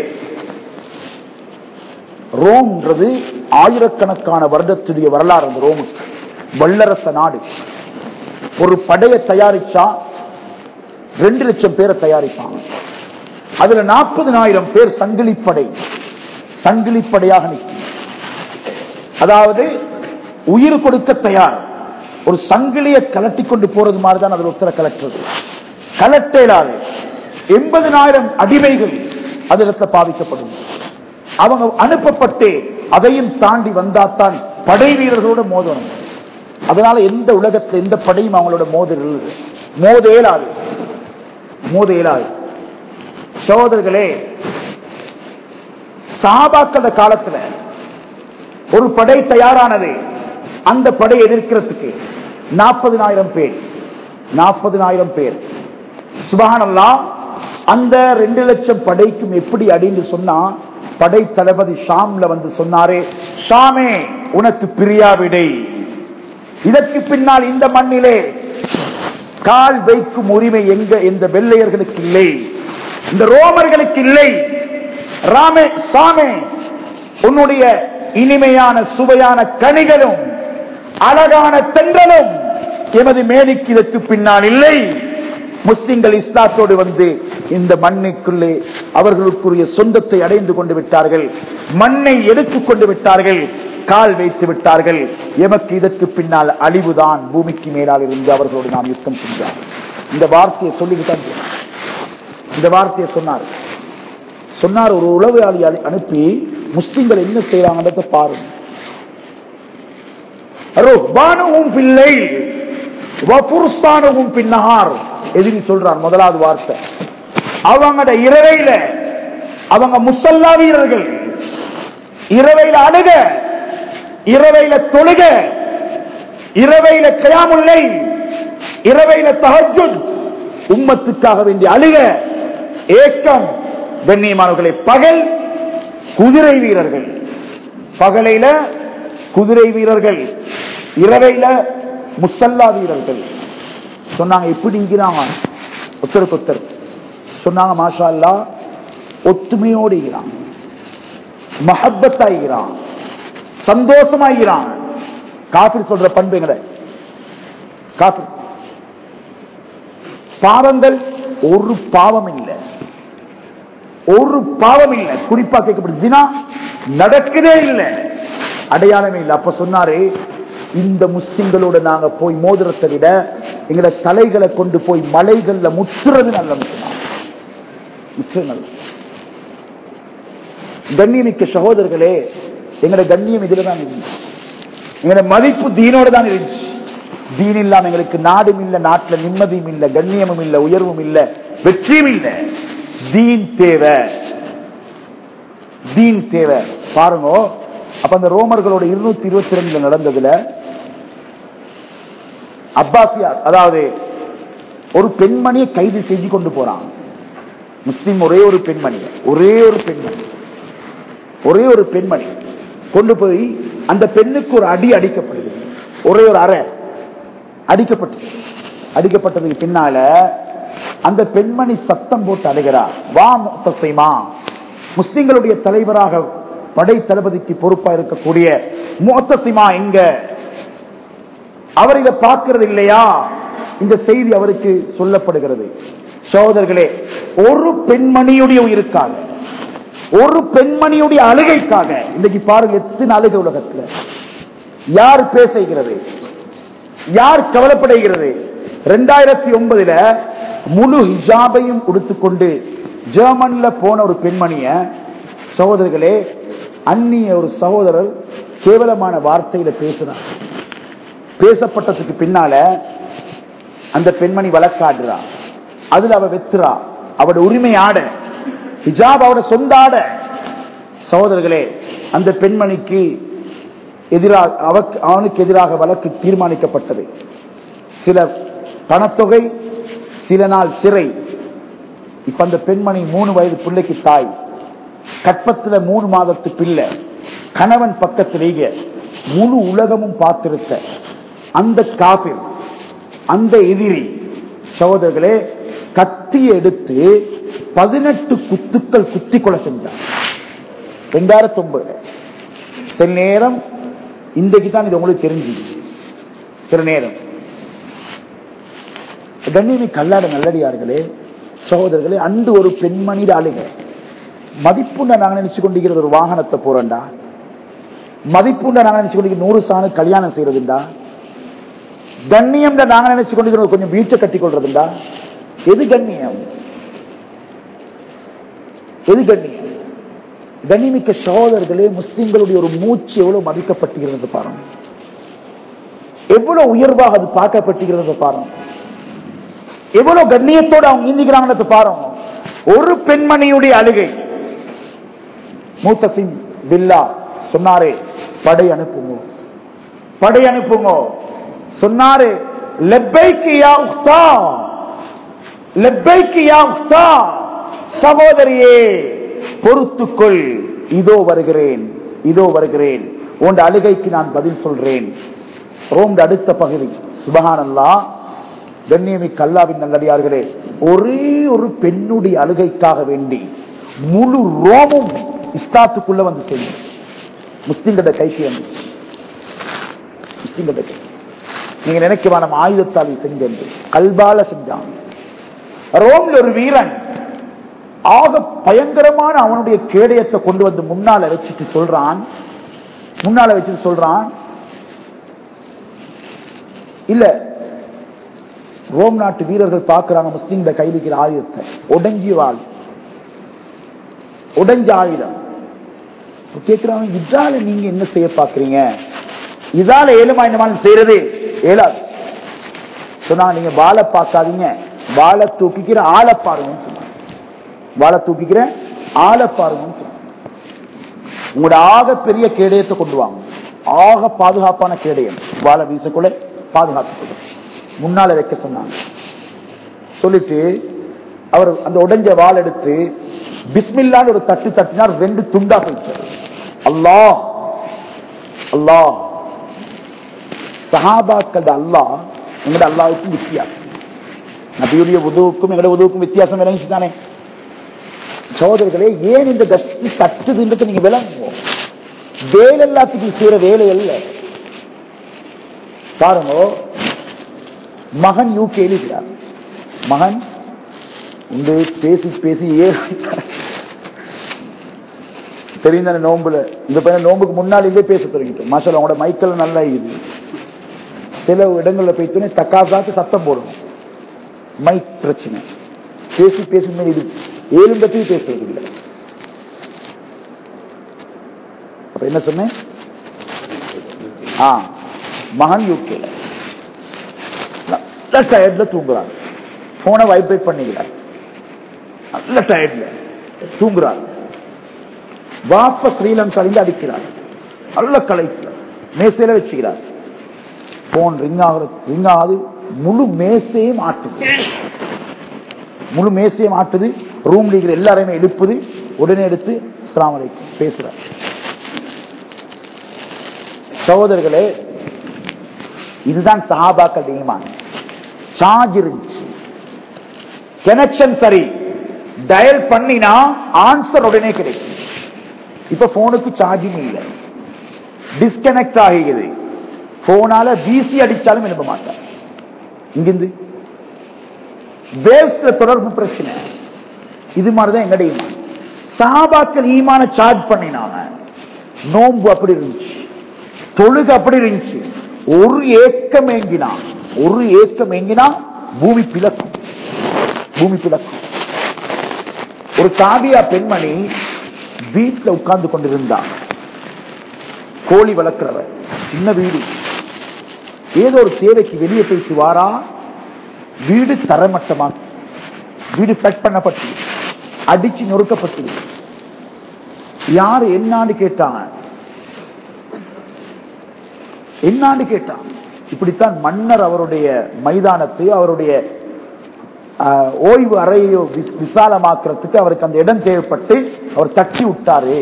ரோம்ன்றது ஆயிரக்கணக்கான வருடத்துடைய வரலாறு அந்த ரோமுக்கு வல்லரச நாடு ஒரு படையை தயாரிச்சா ரெண்டு லட்சம் பேரை தயாரிப்பாங்க அதுல நாற்பதுனாயிரம் பேர் சங்கிலிப்படை சங்கிலிப்படையாக நிற்கும் அதாவது உயிர் கொடுக்க தயார் ஒரு சங்கிலியை கலட்டி கொண்டு போறது மாதிரி தான் அதில் உத்தர கலக்கிறது கலட்டேலாது எண்பதினாயிரம் அடிமைகள் அதில் பாவிக்கப்படும் அவங்க அனுப்பப்பட்டு அதையும் தாண்டி வந்தாத்தான் படை வீரர்களோட மோதணும் அதனால எந்த உலகத்துல எந்த படையும் அவங்களோட மோதல் மோத இயலாது மோத இயலாது சகோதரர்களே சாபாக்கள காலத்துல ஒரு படை தயாரானது அந்த படை எதிர்க்கிறதுக்கு நாற்பதினாயிரம் பேர் நாற்பதினாயிரம் பேர் சுபஹானல்லா அந்த ரெண்டு லட்சம் படைக்கும் எப்படி அடின்னு சொன்னா படை தளபதி ஷாம்ல வந்து சொன்னாரே ஷாமே உனக்கு பிரியாவிடை இதற்கு பின்னால் இந்த மண்ணிலே கால் வைக்கும் உரிமை எங்க இந்த வெள்ளையர்களுக்கு இல்லை இந்த ரோமர்களுக்கு இல்லை ராமே சாமே உன்னுடைய இனிமையான சுவையான கனிகளும் அழகான தென்றலும் எமது மேனிக்கு இதற்கு பின்னால் இல்லை முஸ்லிம்கள் இஸ்லாத்தோடு வந்து இந்த மண்ணுக்குள்ளே அவர்களுக்குரிய சொந்தத்தை அடைந்து கொண்டு விட்டார்கள் மண்ணை எடுத்துக் கொண்டு விட்டார்கள் கால் வைத்து விட்டார்கள் எமக்கு இதற்கு பின்னால் அழிவுதான் பூமிக்கு மேலால் இருந்து அவர்களோடு நாம் யுத்தம் செஞ்சார் இந்த வார்த்தையை சொல்லிவிட்டான் இந்த வார்த்தையை சொன்னார் சொன்னார் ஒரு உளவாளி அனு- அனுப்பி முஸ்லிம்கள் என்ன செய்யறாங்கன்றத பாருங்க ருஹ்பானுஹும் பிள்ளை வபுருஸ்தானுஹும் பின்னஹார் எதிரி சொல்றார் முதலாவது வார்த்தை அவங்களோட இரவையில அவங்க முசல்லா வீரர்கள் இரவையில அழுக இரவையில தொழுக இரவையில கயாமுல்லை இரவையில தஹஜுத் உம்மத்துக்காக வேண்டிய அழுக ஏக்கம் கண்ணியமானவர்களை பகல் குதிரை வீரர்கள் பகலையில குதிரை வீரர்கள் இரவையில முசல்லா வீரர்கள் சொன்னாங்க எப்படி இருக்கிறாங்க ஒத்தருக்கு ஒத்தர் சொன்னாங்க மாஷா அல்லா ஒத்துமையோடு இருக்கிறான் மஹப்பத்தாகிறான் சந்தோஷமாகிறான் காபிர் சொல்ற பண்பு எங்கட காபிர் பாவங்கள் ஒரு பாவம் இல்லை ஒரு பாவம் இல்லை குறிப்பா கேட்கப்படும் ஜினா நடக்குதே இல்லை அடையாளமே இல்லை அப்ப சொன்னாரு இந்த முஸ்லிம்களோட நாங்க போய் மோதிரத்தை விட எங்கட தலைகளை கொண்டு போய் மலைகள்ல முற்றுறது நல்ல சொன்னாங்க முற்றுறது நல்லது கண்ணியமிக்க சகோதரர்களே எங்கட கண்ணியம் இதுல தான் இருந்துச்சு எங்கட மதிப்பு தீனோட தான் இருந்துச்சு தீன் இல்லாம எங்களுக்கு நாடும் இல்ல நாட்டுல நிம்மதியும் இல்ல கண்ணியமும் இல்ல உயர்வும் இல்ல வெற்றியும் இல்ல தீன் தேவை தீன் தேவை பாருங்க அப்ப அந்த ரோமர்களோட இருநூத்தி இருபத்தி ரெண்டுல நடந்ததுல அப்பாசியார் அதாவது ஒரு பெண்மணியை கைது செஞ்சு கொண்டு போறான் முஸ்லிம் ஒரே ஒரு பெண்மணி ஒரே ஒரு பெண்மணி ஒரே ஒரு பெண்மணி கொண்டு போய் அந்த பெண்ணுக்கு ஒரு அடி அடிக்கப்படுது ஒரே ஒரு அறை அடிக்கப்பட்டது அடிக்கப்பட்டதுக்கு பின்னால அந்த பெண்மணி சத்தம் போட்டு அழுகிறார் வா முத்தசைமா முஸ்லிம்களுடைய தலைவராக படை தளபதிக்கு பொறுப்பா இருக்கக்கூடிய முத்தசிமா எங்க அவர் இதை பார்க்கிறது இல்லையா இந்த செய்தி அவருக்கு சொல்லப்படுகிறது சகோதரர்களே ஒரு பெண்மணியுடைய உயிருக்காக ஒரு பெண்மணியுடைய அழுகைக்காக இன்னைக்கு பாருங்க எத்தனை அழுகை உலகத்துல யார் பேசுகிறது யார் கவலைப்படுகிறது ரெண்டாயிரத்தி ஒன்பதுல முழு ஹிஜாபையும் உடுத்துக்கொண்டு ஜெர்மன்ல போன ஒரு பெண்மணிய சகோதரர்களே அந்நிய ஒரு சகோதரர் கேவலமான வார்த்தையில பேசுறார் பேசப்பட்டதுக்கு பின்னால அந்த பெண்மணி வழக்காடுறா அதுல அவ வெத்துறா அவட உரிமை ஆட ஹிஜாப் அவட சொந்த ஆட சகோதரர்களே அந்த பெண்மணிக்கு எதிராக அவக்கு அவனுக்கு எதிராக வழக்கு தீர்மானிக்கப்பட்டது சில பணத்தொகை சில நாள் சிறை இப்ப அந்த பெண்மணி மூணு வயது பிள்ளைக்கு தாய் கற்பத்துல மூணு மாதத்து பிள்ளை கணவன் பக்கத்திலேயே முழு உலகமும் பார்த்திருக்க அந்த காபிர் அந்த எதிரி சகோதரர்களே கத்தி எடுத்து பதினெட்டு குத்துக்கள் குத்தி கொலை செஞ்சார் ரெண்டாயிரத்தி ஒன்பதுல சில நேரம் இன்றைக்கு தான் இது உங்களுக்கு தெரிஞ்சு சில நேரம் கண்ணியமை கல்லாட நல்லடியார்களே சகோதரர்களே அன்று ஒரு பெண்மணியிட அழுக மதிப்புண்ட நாங்க நினைச்சு கொண்டிருக்கிறது ஒரு வாகனத்தை போறேன்டா மதிப்புண்ட நாங்க நினைச்சு கொண்டிருக்கிற நூறு சாணு கல்யாணம் செய்யறதுண்டா கண்ணியம் நாங்க நினைச்சு கொண்டிருக்கிற கொஞ்சம் வீச்சை கட்டி கொள்றதுண்டா எது கண்ணியம் எது கண்ணியம் கண்ணிமிக்க சகோதரர்களே முஸ்லிம்களுடைய ஒரு மூச்சு எவ்வளவு மதிக்கப்பட்டுகிறது பாருங்க எவ்வளவு உயர்வாக அது பார்க்கப்பட்டுகிறது பாருங்க எவ்வளவு கண்ணியத்தோடு அவங்க இந்திக்கிறாங்கன்னு பாருங்க ஒரு பெண்மணியுடைய அழுகை மூத்த சிங் பில்லா சொன்னாரே படை அனுப்புங்க படை அனுப்புங்க சொன்னாரு லெப்பைக்கு யா உக்தா லெப்பைக்கு யா உக்தா சகோதரியே பொறுத்துக்கொள் இதோ வருகிறேன் இதோ வருகிறேன் உன் அழுகைக்கு நான் பதில் சொல்றேன் ரோம் அடுத்த பகுதி சுபகானல்லா கண்ணியமி கல்லாவின் நல்லடியார்களே ஒரே ஒரு பெண்ணுடைய அழுகைக்காக வேண்டி முழு ரோமும் இஸ்லாத்துக்குள்ள வந்து செய்யும் முஸ்லிம்கிட்ட கைக்கு வந்து முஸ்லிம்கிட்ட கை நீங்க நினைக்க நம்ம ஆயுதத்தால் செஞ்சு கல்பால செஞ்சான் ரோம்ல ஒரு வீரன் ஆக பயங்கரமான அவனுடைய கேடயத்தை கொண்டு வந்து முன்னால வச்சுட்டு சொல்றான் முன்னால வச்சுட்டு சொல்றான் இல்ல ரோம் நாட்டு வீரர்கள் பார்க்கிறாங்க முஸ்லீம்ல கை வைக்கிற ஆயுதத்தை உடஞ்சிய வாழ் உடஞ்ச ஆயுதம் கேட்கிறாங்க இதால நீங்க என்ன செய்ய பாக்குறீங்க இதால ஏழுமா என்னமான செய்யறது ஏழாது சொன்னா நீங்க வாழை பார்க்காதீங்க வாழை தூக்கிக்கிற ஆளை பாருங்கன்னு சொன்னாங்க வாழை தூக்கிக்கிற ஆளை பாருங்கன்னு சொன்னாங்க உங்களோட ஆக பெரிய கேடயத்தை கொண்டு வாங்க ஆக பாதுகாப்பான கேடயம் வாழை வீசக்குள்ள பாதுகாத்துக்கொள்ள முன்னால வைக்க சொன்னாங்க சொல்லிட்டு அவர் அந்த உடைஞ்ச வாள் எடுத்து பிஸ்மில்லான்னு ஒரு தட்டு தட்டினார் ரெண்டு துண்டா போயிட்டார் அல்லாஹ் அல்லாஹ் சஹாபாக்கள் அல்லாஹ் எங்கட அல்லாவுக்கும் வித்தியாசம் நபியுடைய உதவுக்கும் எங்கட உதவுக்கும் வித்தியாசம் விளங்கிச்சு தானே சகோதரர்களே ஏன் இந்த கஷ்டி தட்டுதுன்றது நீங்க விளங்குவோம் வேலை எல்லாத்துக்கும் செய்யற வேலை அல்ல பாருங்க மகன் யூகே எழுதுகிறார் மகன் உண்டு பேசி பேசி ஏ தெரிந்த நோம்புல இந்த பையன் நோம்புக்கு முன்னாள் இல்லே பேச தொடங்கிட்டோம் மாசம் அவங்களோட மைக்கல் நல்லா இது சில இடங்கள்ல போய்த்தோன்னே தக்காசாக்கு சத்தம் போடணும் மைக் பிரச்சனை பேசி பேசி இது ஏழு பத்தி பேசுறது இல்லை அப்ப என்ன சொன்னேன் ஆ மகன் யூகேல நல்ல டயர்ட்ல தூங்குறாங்க போனை வைப்ரேட் பண்ணிக்கிறார் நல்ல டயர்ட்ல தூங்குறார் வாப்ப ஸ்ரீலங்காலிருந்து அடிக்கிறார் நல்ல கலைக்கிறார் மேசையில வச்சுக்கிறார் போன் ரிங் ஆகுறது ரிங் ஆகுது முழு மேசையும் ஆட்டுது முழு மேசையும் ஆட்டுது ரூம்ல இருக்கிற எல்லாரையுமே எழுப்புது உடனே எடுத்து இஸ்லாம் அலைக்கும் பேசுறார் சகோதரர்களே இதுதான் சஹாபாக்கள் ஈமான் சார்ஜ் இருந்துச்சு கனெக்ஷன் சரி டயல் பண்ணினா ஆன்சர் உடனே கிடைக்கும் இப்ப போனுக்கு சார்ஜிங் இல்லை டிஸ்கனெக்ட் ஆகிக்குது போனால வீசி அடிச்சாலும் எழுப்ப மாட்டார் இங்கிருந்து வேவ்ஸ்ல தொடர்பு பிரச்சனை இது மாதிரிதான் எங்கட ஈமான் சாபாக்கள் ஈமான சார்ஜ் பண்ணினாங்க நோன்பு அப்படி இருந்துச்சு தொழுகு அப்படி இருந்துச்சு ஒரு ஏக்கம் ஏங்கினா ஒரு ஏக்கம் ஏங்கினா பூமி பிளக்கும் பூமி பிளக்கும் ஒரு காவியா பெண்மணி வீட்டுல உட்கார்ந்து கொண்டிருந்தா கோழி வளர்க்கிறவர் சின்ன வீடு ஏதோ ஒரு தேவைக்கு வெளியே போயிட்டு வாரா வீடு தரமட்டமா வீடு கட் பண்ணப்பட்டு அடிச்சு நொறுக்கப்பட்டு யாரு என்னான்னு கேட்டாங்க என்னான்னு கேட்டான் இப்படித்தான் மன்னர் அவருடைய மைதானத்தை அவருடைய ஆஹ், ஓய்வு அறையோ விஸ்- விசாலமாக்குறதுக்கு அவருக்கு அந்த இடம் தேவைப்பட்டு அவர் தட்டி விட்டாரு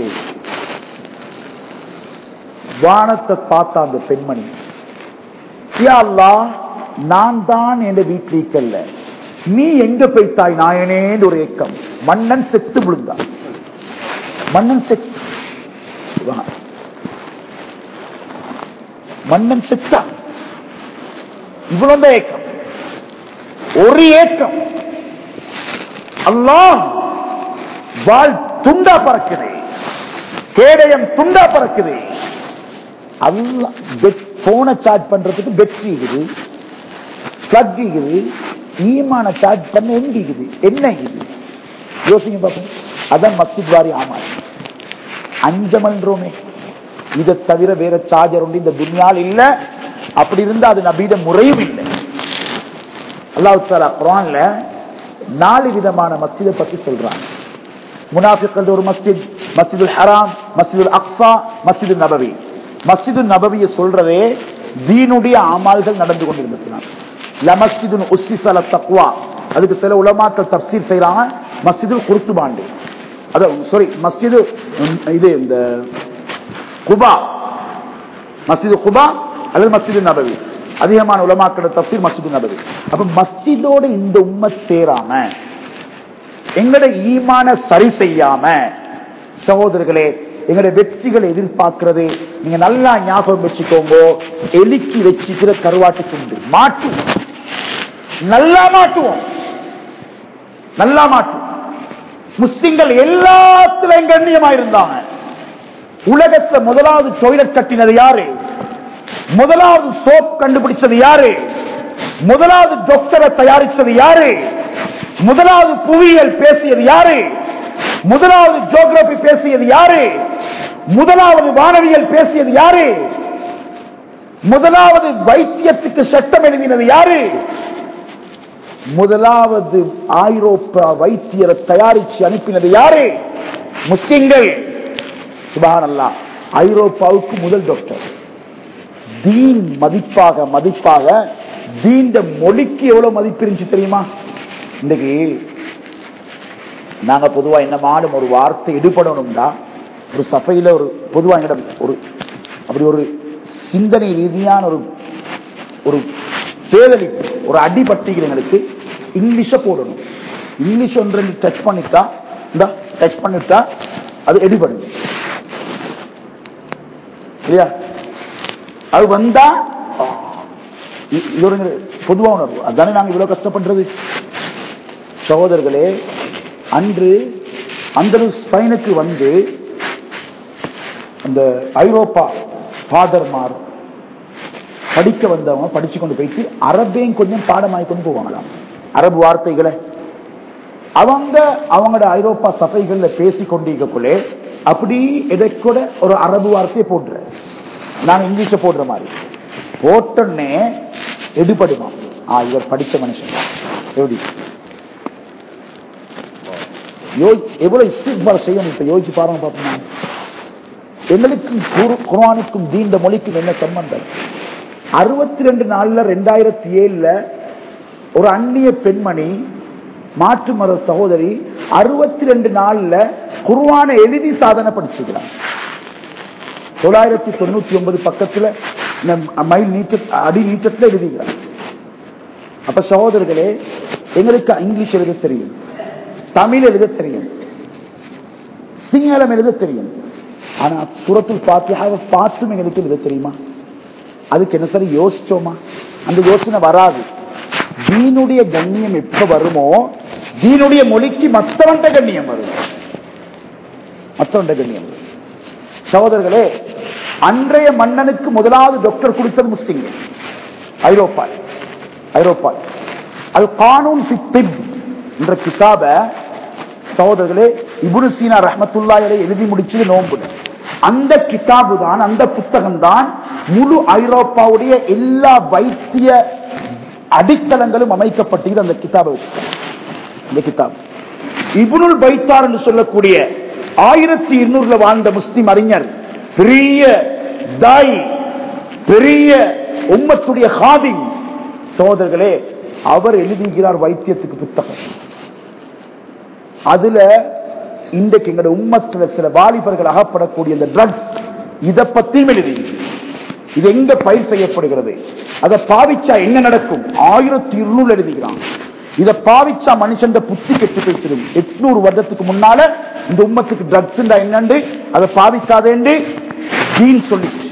வானத்தை பார்த்த அந்த பெண்மணி யா அல்லாஹ், நான் தான் என் வீட்டில் இருக்கல்ல நீ எங்க போய்த்தாய் நாயனேன்னு ஒரு ஏக்கம் மன்னன் செத்து விழுந்தான் மன்னன் செத்து சுபஹான். மன்னன் செத்தான் இவ்வளவு ஏக்கம் ஒரு ஏக்கம் அல்லாஹ் வாழ் துண்டா பறக்குது கேடயம் துண்டா பறக்குது அல்லாஹ் பெட் போனை சார்ஜ் பண்றதுக்கு பெட்ரி இருக்குது பிளக் இருக்குது ஈமான சார்ஜ் பண்ண எங்க இருக்குது என்ன இருக்குது யோசிங்க பார்ப்போம் அதான் மஸ்ஜித் வாரி ஆமா அஞ்சமன்றோமே இதை தவிர வேற சார்ஜர் உண்டு இந்த துன்யால் இல்ல அப்படி இருந்தா அது நபீட முறையும் இல்லை அல்லாஹ் தாலா குரான்ல நாலு விதமான மஸ்ஜிதை பத்தி சொல்றாங்க முனாஃபிக்கள் ஒரு மஸ்ஜித் மஸ்ஜிதுல் ஹராம் மஸ்ஜிதுல் அக்ஸா மஸ்ஜிதுல் நபவி மஸ்ஜிதுல் நபவியை சொல்றதே தீனுடைய அமால்கள் நடந்து கொண்டிருந்திருக்கிறாங்க லமஸ்ஜிதுன் உஸ்ஸிஸ அல தக்வா அதுக்கு சில உலமாக்கள் தப்சீர் செய்றாங்க மஸ்ஜிதுல் குருத்துபாண்டு அது சாரி மஸ்ஜிது உம், இது இந்த குபா மஸ்ஜிது குபா அல்லது மஸ்ஜிது நபவி அதிகமான உலமாக்கள தப்சீர் மஸ்ஜிது நபவி அப்ப மஸ்ஜிதோட இந்த உம்மத் சேராம எங்கட ஈமான சரி செய்யாம சகோதரர்களே எங்கட வெற்றிகளை எதிர்பார்க்கிறது நீங்க நல்லா ஞாபகம் வச்சுக்கோங்க எலிக்கு வச்சுக்கிற கருவாட்டு துண்டு மாட்டுவோம் நல்லா மாட்டுவோம் நல்லா மாட்டுவோம் முஸ்லிம்கள் எல்லாத்திலையும் கண்ணியமா இருந்தாங்க உலகத்துல முதலாவது டொய்லெட் கட்டினது யாரு முதலாவது சோப் கண்டுபிடிச்சது யாரு முதலாவது டாக்டரை தயாரிச்சது யாரு முதலாவது புவியியல் பேசியது யாரு முதலாவது ஜியோகிராபி பேசியது யாரு முதலாவது வானவியல் பேசியது யாரு முதலாவது வைத்தியத்துக்கு சட்டம் எழுதினது யாரு முதலாவது ஐரோப்பா வைத்தியரை தயாரிச்சு அனுப்பினது யாரு முஸ்லிம்கள் சுபான் அல்லா ஐரோப்பாவுக்கு முதல் டாக்டர் தீன் மதிப்பாக மதிப்பாக தீண்ட மொழிக்கு எவ்வளவு மதிப்பு இருந்துச்சு தெரியுமா இன்னைக்கு நாங்க பொதுவா என்ன மாடும் ஒரு வார்த்தை எடுபடணும்டா ஒரு சபையில ஒரு பொதுவா எங்கிட்ட ஒரு அப்படி ஒரு சிந்தனை ரீதியான ஒரு ஒரு தேதலிப்பு ஒரு அடிபட்டிகள் எங்களுக்கு இங்கிலீஷ போடணும் இங்கிலீஷ் ஒன்று டச் பண்ணிட்டா இந்த டச் பண்ணிட்டா அது எடுபடும் இல்லையா அது வந்தா ஆ, இ- இது ஒரு பொதுவா உணர்வு அதானே நாங்க இவ்வளவு கஷ்டப்படுறது சகோதரர்களே அன்று அந்த ஸ்பைனுக்கு வந்து அந்த ஐரோப்பா ஃபாதர்மார் படிக்க வந்தவங்க படிச்சு கொண்டு போயிட்டு அரபையும் கொஞ்சம் பாடமாய் கொண்டு போவாங்களாம் அரபு வார்த்தைகளை அவங்க அவங்களோட ஐரோப்பா சபைகள்ல பேசி கொண்டிருக்கக்குள்ளே அப்படி எதை கூட ஒரு அரபு வார்த்தையை போடுற நான் இங்கிலீஷ போடுற மாதிரி போட்டோன்னே எடுபடுமா ஆ இவர் படிச்ச மனுஷன் எப்படி யோ- எவ்வளவு இஸ்திக்பார் செய்யணும் இப்ப யோசிச்சு பாருங்க பாப்போம் எங்களுக்கும் குரு- குர்ஆனுக்கும் தீண்ட மொழிக்கும் என்ன சம்பந்தம் அறுபத்தி ரெண்டு நாள்ல ரெண்டாயிரத்தி ஏழுல ஒரு அந்நிய பெண்மணி மாற்று மத சகோதரி அறுபத்தி ரெண்டு நாள்ல குர்ஆனை எழுதி சாதனை படிச்சுக்கிறார் தொள்ளாயிரத்தி தொண்ணூத்தி ஒன்பது பக்கத்துல இந்த மைல் நீட்ட அடி நீட்டத்துல எழுதிக்கிறார் அப்ப சகோதரர்களே எங்களுக்கு இங்கிலீஷ் எழுத தெரியும் தமிழ் எழுத தெரியும் சிங்களம் எழுத தெரியும் ஆனா சுரத்தில் பாத்தியாவை பார்த்தும் எங்களுக்கு எழுத தெரியுமா அதுக்கு என்ன சரி யோசிச்சோமா அந்த யோசனை வராது தீனுடைய கண்ணியம் எப்ப வருமோ தீனுடைய மொழிக்கு மற்றவன்ட கண்ணியம் வரும் மற்றவன்ட கண்ணியம் வரும் சகோதரர்களே அன்றைய மன்னனுக்கு முதலாவது டாக்டர் கொடுத்தது முஸ்லிம்கள் ஐரோப்பா ஐரோப்பா அது கானூன் சித்திப் என்ற கிதாப சகோதரர்களே இபுரு சீனா ரஹமத்துல்லாயை எழுதி முடிச்சது நோன்பு அந்த கிதாபு தான் அந்த புத்தகம் தான் முழு ஐரோப்பாவுடைய எல்லா வைத்திய அடித்தளங்களும் அமைக்கப்பட்டது அந்த கிதாபை வச்சு இந்த கிதாப் இபுனுல் பைத்தார் என்று சொல்லக்கூடிய ஆயிரத்தி இருநூறுல வாழ்ந்த முஸ்லிம் அறிஞர் பெரிய தாய் பெரிய உம்மத்துடைய ஹாதிம் சோதர்களே அவர் எழுதுகிறார் வைத்தியத்துக்கு புத்தகம் அதுல இன்றைக்கு எங்களோட உம்மத்துல சில வாலிபர்கள் அகப்படக்கூடிய இந்த ட்ரக்ஸ் இதை பத்தியும் எழுதி இது எங்க பயிர் செய்யப்படுகிறது அதை பாவிச்சா என்ன நடக்கும் ஆயிரத்தி இருநூறு எழுதுகிறான் இதை பாவிச்சா மனுஷன் புத்தி கெட்டு போய்த்திடும் எட்நூறு வருடத்துக்கு முன்னால இந்த உம்மத்துக்கு ட்ரக்ஸ் என்னண்டு அதை பாவிக்காதேண்டு தீன் சொல்லிச்சு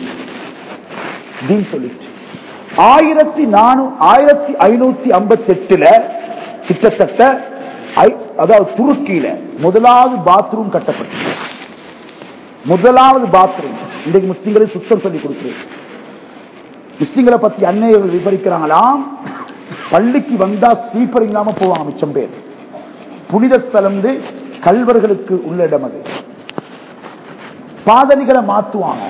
தீன் சொல்லிச்சு ஆயிரத்தி நானூ ஆயிரத்தி ஐநூத்தி ஐம்பத்தி எட்டுல கிட்டத்தட்ட அதாவது துருக்கியில முதலாவது பாத்ரூம் கட்டப்பட்டது முதலாவது பாத்ரூம் இன்றைக்கு முஸ்லிம்களை சுத்தம் சொல்லி கொடுக்கிறேன் முஸ்லிம்களை பத்தி அன்னையர்கள் விவரிக்கிறாங்களாம் பள்ளிக்கு வந்தா ஸ்லீப்பர் இல்லாம போவாங்க மிச்சம் பேர் புனித ஸ்தலம் கல்வர்களுக்கு உள்ள இடம் அது பாதணிகளை மாத்துவாங்க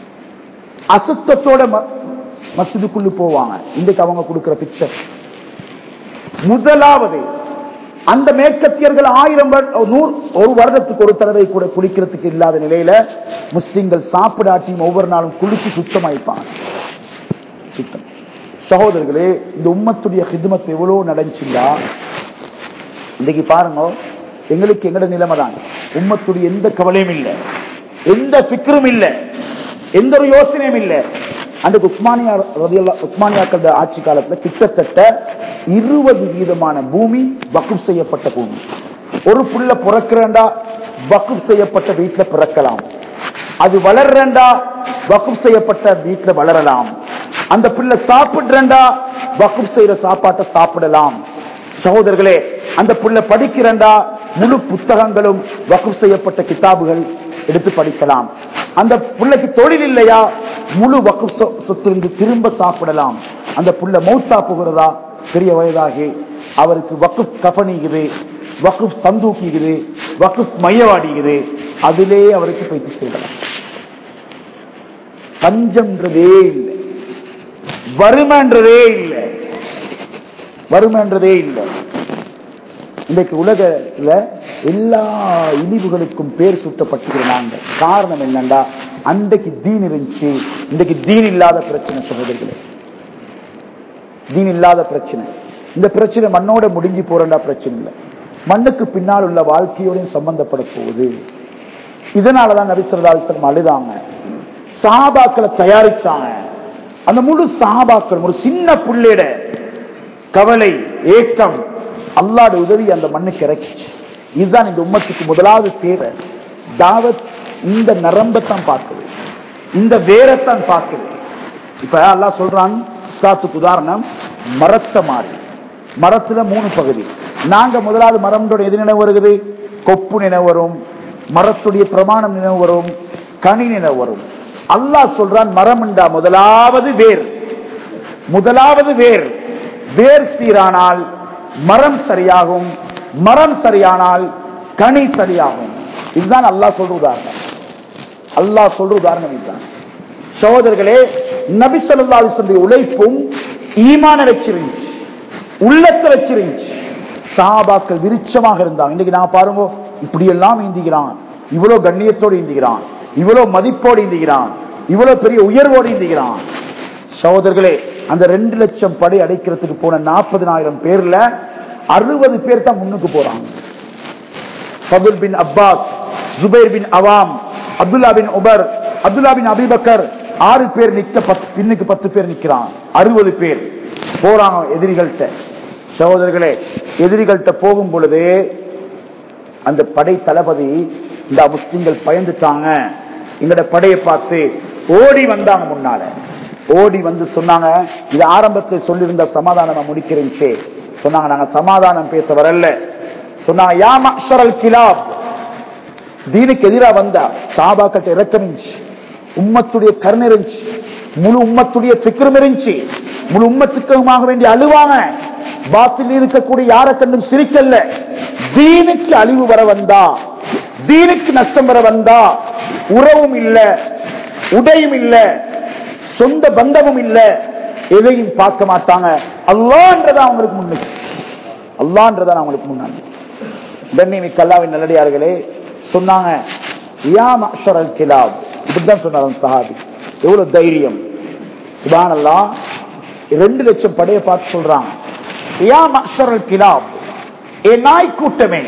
அசுத்தத்தோட மசிதுக்குள்ளு போவாங்க இன்றைக்கு அவங்க கொடுக்கிற பிக்சர் முதலாவது அந்த மேற்கத்தியர்கள் ஆயிரம் ஒரு வருடத்துக்கு ஒரு தடவை கூட குளிக்கிறதுக்கு இல்லாத நிலையில முஸ்லிம்கள் சாப்பிடாட்டியும் ஒவ்வொரு நாளும் குளிச்சு சுத்தமாயிப்பாங்க சுத்தம் சகோதரர்களே இந்த உம்மத்துடைய ஹிதுமத் எவ்வளவு நடந்துச்சுங்களா இன்னைக்கு பாருங்க எங்களுக்கு எங்கட நிலைமை தான் உம்மத்துடைய எந்த கவலையும் இல்லை எந்த பிக்கரும் இல்லை எந்த ஒரு யோசனையும் இல்லை அந்த உஸ்மானியா உஸ்மானியாக்கள் ஆட்சி காலத்துல கிட்டத்தட்ட இருபது வீதமான பூமி வக்குப் செய்யப்பட்ட பூமி ஒரு புள்ள பிறக்கிறண்டா வக்குப் செய்யப்பட்ட வீட்டுல பிறக்கலாம் அது வளர்றண்டா வக்குப் செய்யப்பட்ட வீட்டுல வளரலாம் அந்த பிள்ளை சாப்பிடுறண்டா வக்குப் செய்யற சாப்பாட்டை சாப்பிடலாம் சகோதரர்களே அந்த பிள்ளை படிக்கிறண்டா முழு புத்தகங்களும் வகுப்பு செய்யப்பட்ட கிதாபுகள் எடுத்து படிக்கலாம் அந்த பிள்ளைக்கு தொழில் இல்லையா முழு வக்கு சொத்திருந்து திரும்ப சாப்பிடலாம் அந்த புள்ள மௌத்தா போகிறதா பெரிய வயதாகி அவருக்கு வக்கு கபனிக்குது வக்கு சந்தூக்கிக்குது வக்கு மையவாடிக்குது அதிலே அவருக்கு போய்த்து செய்யலாம் பஞ்சம்ன்றதே இல்லை வறுமைன்றதே இல்லை வறுமைன்றதே இல்லை இன்றைக்கு உலகத்துல எல்லா இழிவுகளுக்கும் பேர் சுட்டப்பட்டுக்கிற நாங்க காரணம் என்னண்டா அன்றைக்கு தீன் இருந்துச்சு இன்றைக்கு தீன் இல்லாத பிரச்சனை சகோதரர்களே தீன் இல்லாத பிரச்சனை இந்த பிரச்சனை மண்ணோட முடிஞ்சு போறண்டா பிரச்சனை இல்லை மண்ணுக்கு பின்னால் உள்ள வாழ்க்கையோடையும் சம்பந்தப்பட போகுது இதனாலதான் நபிசரதாசனம் அழுதாங்க சாபாக்களை தயாரிச்சாங்க அந்த முழு சாபாக்கள் ஒரு சின்ன புள்ளையிட கவலை ஏக்கம் அல்லாட உதவி அந்த மண்ணுக்கு இறக்கிச்சு இதுதான் இந்த உம்மத்துக்கு முதலாவது தேவை தாவத் இந்த நரம்பத்தான் பார்க்குது இந்த வேரத்தான் பார்க்குது இப்ப அல்லாஹ் சொல்றான் இஸ்லாத்துக்கு உதாரணம் மரத்தை மாறி மரத்துல மூணு பகுதி நாங்க முதலாவது மரம்ன்றோட எது நினைவு வருகிறது கொப்பு நினைவு வரும் மரத்துடைய பிரமாணம் நினைவு வரும் கனி நினைவு வரும் அல்லாஹ் சொல்றான் மரம்ண்டா முதலாவது வேர் முதலாவது வேர் வேர் சீரானால் மரம் சரியாகும் மரம் சரியானால் கனி சரியாகும் இதுதான் அல்லாஹ் சொல்ற உதாரணம் அல்லாஹ் சொல்ற உதாரணம் இதுதான் சகோதரர்களே நபி சொல்லா உழைப்பும் ஈமான வச்சிருந்துச்சு உள்ளத்தை வச்சிருந்துச்சு சாபாக்கள் விருட்சமாக இருந்தாங்க இன்னைக்கு நான் பாருங்க இப்படி எல்லாம் இந்திக்கிறான் இவ்வளவு கண்ணியத்தோடு இந்திக்கிறான் இவ்வளவு மதிப்போடு இந்திக்கிறான் இவ்வளவு பெரிய உயர்வோடு இந்திக்கிறான் சகோதரர்களே அந்த ரெண்டு லட்சம் படை அடைக்கிறதுக்கு போன நாற்பதினாயிரம் பேர்ல அறுபது பேர் தான் முன்னுக்கு போறாங்க Fadl bin Abbas Zubair bin Awwam Abdullah bin Umar Abdullah bin Abi Bakr ஆறு பேர் நிக்க பத்து பின்னுக்கு பத்து பேர் நிக்கிறான் அறுபது பேர் போறாங்க எதிரிகள்கிட்ட சகோதரர்களே எதிரிகள்கிட்ட போகும் பொழுது அந்த படை தளபதி இந்த முஸ்லிம்கள் பயந்துட்டாங்க எங்கட படையை பார்த்து ஓடி வந்தாங்க முன்னால ஓடி வந்து சொன்னாங்க இது ஆரம்பத்தில் சொல்லியிருந்த சமாதானம் முடிக்கிறேன் சொன்னாங்க நாங்க சமாதானம் பேச வரல சொன்னாங்க யா மக்ஷரல் கிலாப் தீனுக்கு எதிராக வந்தா சாபாக்கிட்ட இறக்கம் இருந்துச்சு உம்மத்துடைய கருணை இருந்துச்சு முழு உம்மத்துடைய பிக்கரும் இருந்துச்சு முழு உம்மத்துக்குமாக வேண்டி அழுவாங்க பாத்தில் இருக்கக்கூடிய யாரை கண்டும் சிரிக்கல்ல தீனுக்கு அழிவு வர வந்தா தீனுக்கு நஷ்டம் வர வந்தா உறவும் இல்ல உடையும் இல்ல சொந்த பந்தமும் இல்ல எதையும் பார்க்க மாட்டாங்க அல்லான்றதா அவங்களுக்கு முன்னுக்கு அல்லான்றதா அவங்களுக்கு முன்னாடி கண்ணியமிக்க அல்லாவின் நல்லடியார்களே சொன்னாங்க யா மக்ஷரல் கிலாப் இப்படிதான் சொன்னார் சஹாபி எவ்வளவு தைரியம் சுபான் அல்லா ரெண்டு லட்சம் படையை பார்த்து சொல்றாங்க யா மக்ஷரல் கிலாப் ஏ நாய் கூட்டமே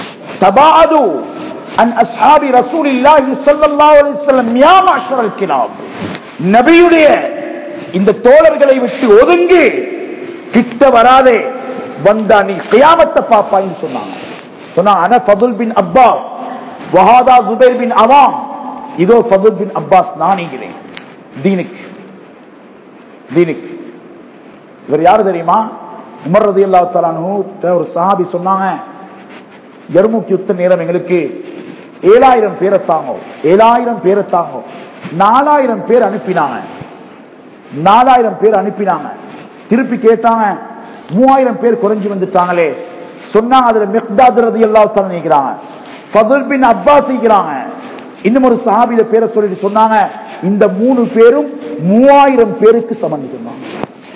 தபாது அன் அஸ்ஹாபி ரசூலில்லாஹி ஸல்லல்லாஹு அலைஹி வஸல்லம் யா மக்ஷரல் கிலாப் நபியுடைய இந்த தோழர்களை விட்டு ஒதுங்கி கிட்ட வராதே வந்தா நீ கியாமத்தை பாப்பான்னு சொன்னாங்க சொன்னாங்க அன ஃபதுல் பின் அப்பாஸ் வஹாதா ஜுபைர் பின் அவாம் இதோ ஃபதுல் பின் அப்பாஸ் நானிகிறேன் தீனுக்கு தீனுக்கு இவர் யாரு தெரியுமா உமர் ரதி அல்லா ஒரு சஹாபி சொன்னாங்க எருமுக்கு யுத்த நேரம் எங்களுக்கு ஏழாயிரம் பேரை தாங்கும் ஏழாயிரம் பேரை தாங்கும் நாலாயிரம் பேர் அனுப்பினாங்க நாலாயிரம் பேர் அனுப்பினாங்க திருப்பி கேட்டாங்க மூவாயிரம் பேர் குறைஞ்சு வந்துட்டாங்களே சொன்னாங்க அதுல மெக்தாத் ரதி அல்லா நினைக்கிறாங்க ஃபதுல் பின் அப்பாஸ் நிற்கிறாங்க இன்னும் ஒரு சஹாபியில பேரை சொல்லிட்டு சொன்னாங்க இந்த மூணு பேரும் மூவாயிரம் பேருக்கு சமன் சொன்னாங்க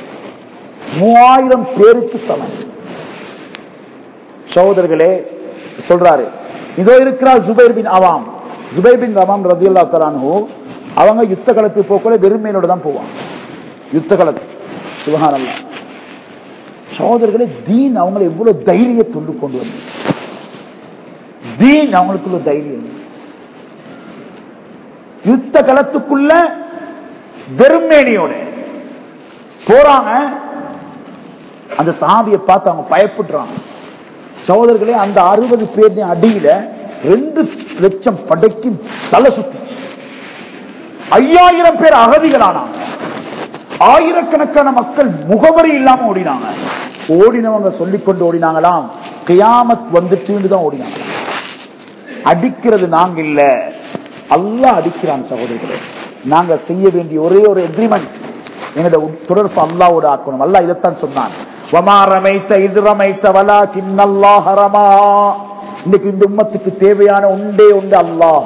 மூவாயிரம் பேருக்கு சமன் சகோதரர்களே சொல்றாரு இதோ இருக்கிறார் ஜுபைர் பின் அவாம் ஜுபைர் பின் அவாம் ரதி அல்லா தலானு அவங்க யுத்த களத்துக்கு போக்குள்ள வெறுமையினோட தான் போவாங்க யுத்த களத்து சுபகானல்ல சகோதரர்களே தீன் அவங்களை எவ்வளவு தைரியத்தொண்டு கொண்டு வந்து தீன் அவங்களுக்குள்ள தைரியம் யுத்த களத்துக்குள்ள வெறுமேனியோட போறாங்க அந்த சாமியை பார்த்து அவங்க பயப்படுறாங்க சகோதரர்களே அந்த அறுபது பேர் அடியில ரெண்டு லட்சம் படைக்கு தலை சுத்தி ஐயாயிரம் பேர் அகதிகளானாங்க ஆயிரக்கணக்கான மக்கள் முகவரி இல்லாம ஓடினாங்க ஓடினவங்க சொல்லிக்கொண்டு ஓடினாங்களாம் கியாமத் வந்துச்சுன்னு தான் ஓடினாங்க அடிக்கிறது நாங்க இல்ல அல்ல அடிக்கிறான் சகோதரர்களே நாங்க செய்ய வேண்டிய ஒரே ஒரு எக்ரிமெண்ட் என்னோட தொடர்பு அல்லாவோட ஆக்கணும் அல்லா இதைத்தான் சொன்னான் வமா ரமைத்த இது ரமைத்த வலா கிண்ணல்லா ஹரமா இன்னைக்கு இந்த உம்மத்துக்கு தேவையான உண்டே உண்டு அல்லாஹ்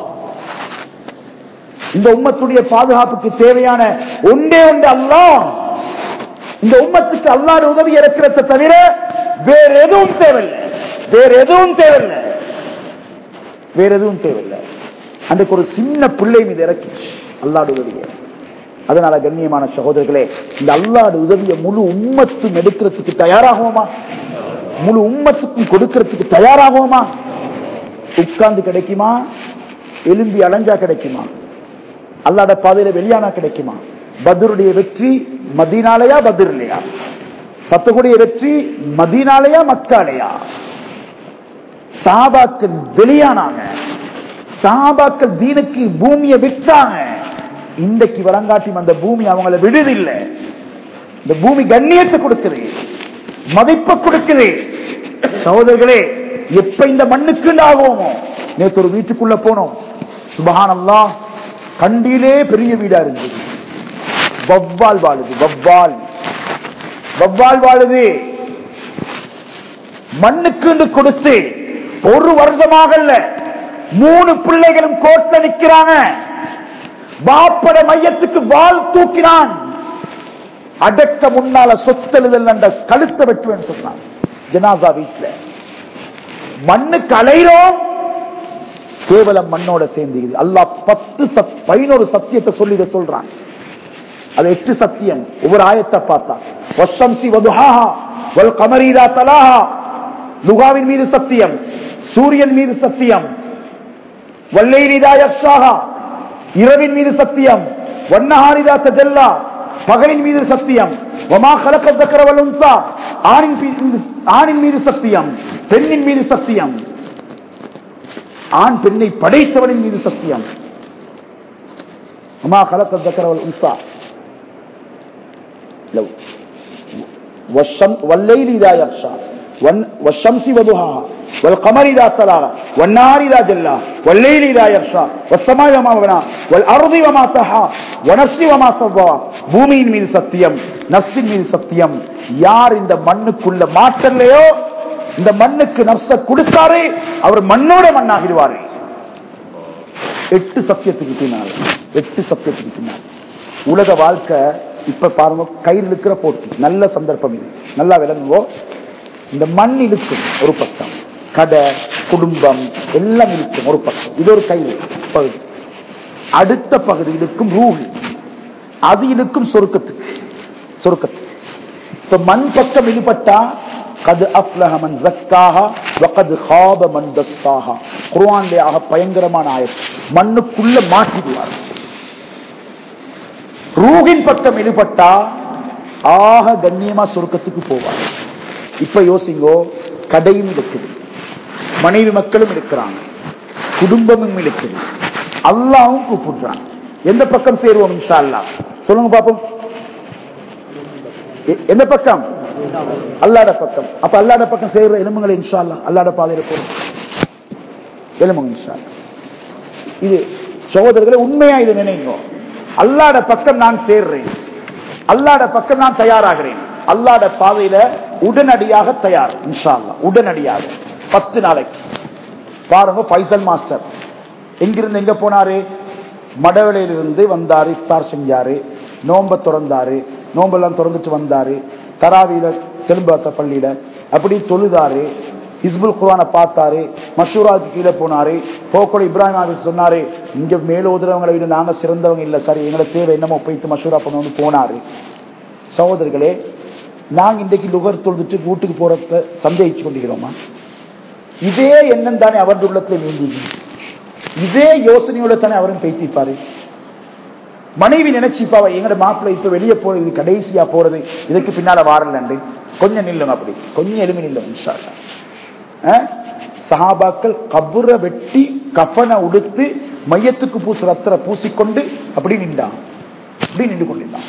இந்த உம்மத்துடைய பாதுகாப்புக்கு தேவையான ஒன்றே ஒன்று அல்லாஹ் இந்த உம்மத்துக்கு அல்லாத உதவி இறக்கிறத தவிர வேற எதுவும் தேவையில்லை வேற எதுவும் தேவையில்லை வேற எதுவும் தேவையில்லை அன்றைக்கு ஒரு சின்ன பிள்ளை மீது இறக்கிச்சு அல்லாட உதவியை அதனால கண்ணியமான சகோதரர்களே இந்த அல்லாட உதவியை முழு உம்மத்தும் எடுக்கிறதுக்கு தயாராகுவோமா முழு உம்மத்துக்கும் கொடுக்கிறதுக்கு தயாராகுவோமா உட்கார்ந்து கிடைக்குமா எலும்பி அலைஞ்சா கிடைக்குமா அல்லாட பாதையில வெளியானா கிடைக்குமா பத்ருடைய வெற்றி மதீனாலயா பத்ர் இல்லையா பத்தகுடைய வெற்றி மதீனாலயா மக்காலையா சாபாக்கள் வெளியானாங்க சாபாக்கள் தீனுக்கு பூமியை விட்டாங்க இன்றைக்கு வரங்காட்டி அந்த பூமி அவங்கள விடுதில்லை இந்த பூமி கண்ணியத்தை கொடுக்குது மதிப்பை கொடுக்குது சகோதரர்களே எப்ப இந்த மண்ணுக்கு ஆகுவோமோ நேற்று ஒரு வீட்டுக்குள்ள போனோம் சுபஹானல்லா கண்டியிலே பெரிய வீடா இருந்தது வவ்வால் வாழுது வவ்வால் வவ்வால் வாழுது மண்ணுக்கு கொடுத்து ஒரு வருஷமாக மூணு பிள்ளைகளும் கோர்ட்ல நிக்கிறாங்க பாப்பட மையத்துக்கு வால் தூக்கினான் அடக்க முன்னால சொத்தெழுதல் அந்த கழுத்தை வெட்டுவேன் சொன்னான் ஜனாசா வீட்டுல மண்ணுக்கு அலைகிறோம் கேவலம் மண்ணோட சேர்ந்து அல்லா பத்து பதினோரு சத்தியத்தை சொல்லி இதை சொல்றான் அது எட்டு சத்தியம் ஒவ்வொரு ஆயத்தை பார்த்தா வசம்சி வதுஹாஹா வல் கமரீதா தலாஹா லுகாவின் மீது சத்தியம் சூரியன் மீது சத்தியம் வல்லைரிதா யக்ஷாஹா இரவின் மீது சத்தியம் வண்ணஹாரிதா தஜல்லா பகலின் மீது சத்தியம் வமா கலக்க தக்கரவல் உன்சா ஆணின் மீது ஆணின் மீது சத்தியம் பெண்ணின் மீது சத்தியம் ஆண் பெண்ணை படைத்தவனின் மீது சத்தியம் வமா கலக்க தக்கரவல் உன்சா لو والشم والليل إذا يغشى والن- والشمس وضحاها والقمر إذا تلاها والنهار إذا جلاها والليل إذا يغشى والسماء وما بناها والأرض وما طحاها ونفس وما سواها பூமியின் மீது சத்தியம் நப்சின் மீது சத்தியம் யார் இந்த மண்ணுக்குள்ள மாற்றலையோ இந்த மண்ணுக்கு நப்ச கொடுத்தாரே அவர் மண்ணோட மண்ணாகிடுவாரு எட்டு சத்தியத்துக்கு பின்னால் எட்டு சத்தியத்துக்கு பின்னால் உலக வாழ்க்கை இப்ப பாருங்க கையில் இருக்கிற போட்டி நல்ல சந்தர்ப்பம் இது நல்லா விளங்குவோ இந்த மண் இழுக்கும் ஒரு பக்கம் கடை குடும்பம் எல்லாம் இழுக்கும் ஒரு பக்கம் இது ஒரு கை பகுதி அடுத்த பகுதி இழுக்கும் ரூஹ் அது இழுக்கும் சொருக்கத்துக்கு சொருக்கத்துக்கு இப்ப மண் பக்கம் இழுபட்டா கது அப்லஹ மன் ஜக்காஹா வகது ஹாப மன் தஸ்ஸாஹா குர்ஆன்ல ஆக பயங்கரமான ஆயத்து மண்ணுக்குள்ள மாட்டிடுவார் ரூகின் பக்கம் இழுபட்டா ஆக கண்ணியமா சொர்க்கத்துக்கு போவார் இப்ப யோசிங்கோ கடையும் இருக்குது மனைவி மக்களும் இருக்கிறாங்க குடும்பமும் இருக்குது அல்லாவும் கூப்பிடுறான் எந்த பக்கம் சேருவோம் இன்ஷா அல்லாஹ் சொல்லுங்க பாப்போம் எ- எந்த பக்கம் அல்லாட பக்கம் அப்ப அல்லாட பக்கம் செய்யற எலும்புங்களை இன்ஷா அல்லாஹ் அல்லாட பாதையில போறோம் எலும்புங்க இன்ஷா அல்லாஹ். இது சகோதரர்களை உண்மையா இது நினைங்க அல்லாட பக்கம் நான் சேர்றேன் அல்லாட பக்கம் நான் தயாராகிறேன் அல்லாட பாதையில உடனடியாக தயார் இன்ஷா அல்லாஹ் உடனடியாக பத்து நாளைக்கு பாருங்க பைசல் மாஸ்டர் எங்கிருந்து எங்க போனாரு மடவளையிலிருந்து வந்தாரு இஃப்தார் செஞ்சாரு நோம்ப திறந்தாரு நோம்பெல்லாம் திறந்துட்டு வந்தாரு தராவியில தெலும்பாத்த பள்ளியில அப்படி தொழுதாரு ஹிஸ்புல் குர்ஆனை பார்த்தாரு மஷூராவுக்கு கீழே போனாரு போக்கோட இப்ராஹிம் ஆபீஸ் சொன்னாரு இங்க மேலோதுறவங்களை விட நாங்க சிறந்தவங்க இல்ல சரி எங்களை தேவை என்னமோ போயிட்டு மஷூரா பண்ணணும்னு போனாரு சகோதரர்களே நாங்க இன்றைக்கு லுகர் தொழுதுட்டு வீட்டுக்கு போறப்ப சந்தேகிச்சு கொண்டிருக்கிறோமா இதே எண்ணம் தானே அவருடைய உள்ளத்துல நீங்கிது இதே யோசனையோட தானே அவரும் பேசிப்பாரு மனைவி நினைச்சுப்பாவ எங்கட மாப்பிள்ளை இப்ப வெளியே போறது இது கடைசியா போறது இதுக்கு பின்னால வாரலண்டு கொஞ்சம் நில்லும் அப்படி கொஞ்சம் எலும்பி நில்லும் இன்ஷா அல்லாஹ். அஹ்? சஹாபாக்கள் கபுர வெட்டி கஃபனை உடுத்து மையத்துக்கு பூசு ரத்தரை பூசிக்கொண்டு அப்படி நின்றான் அப்படி நின்று கொண்டிருந்தான்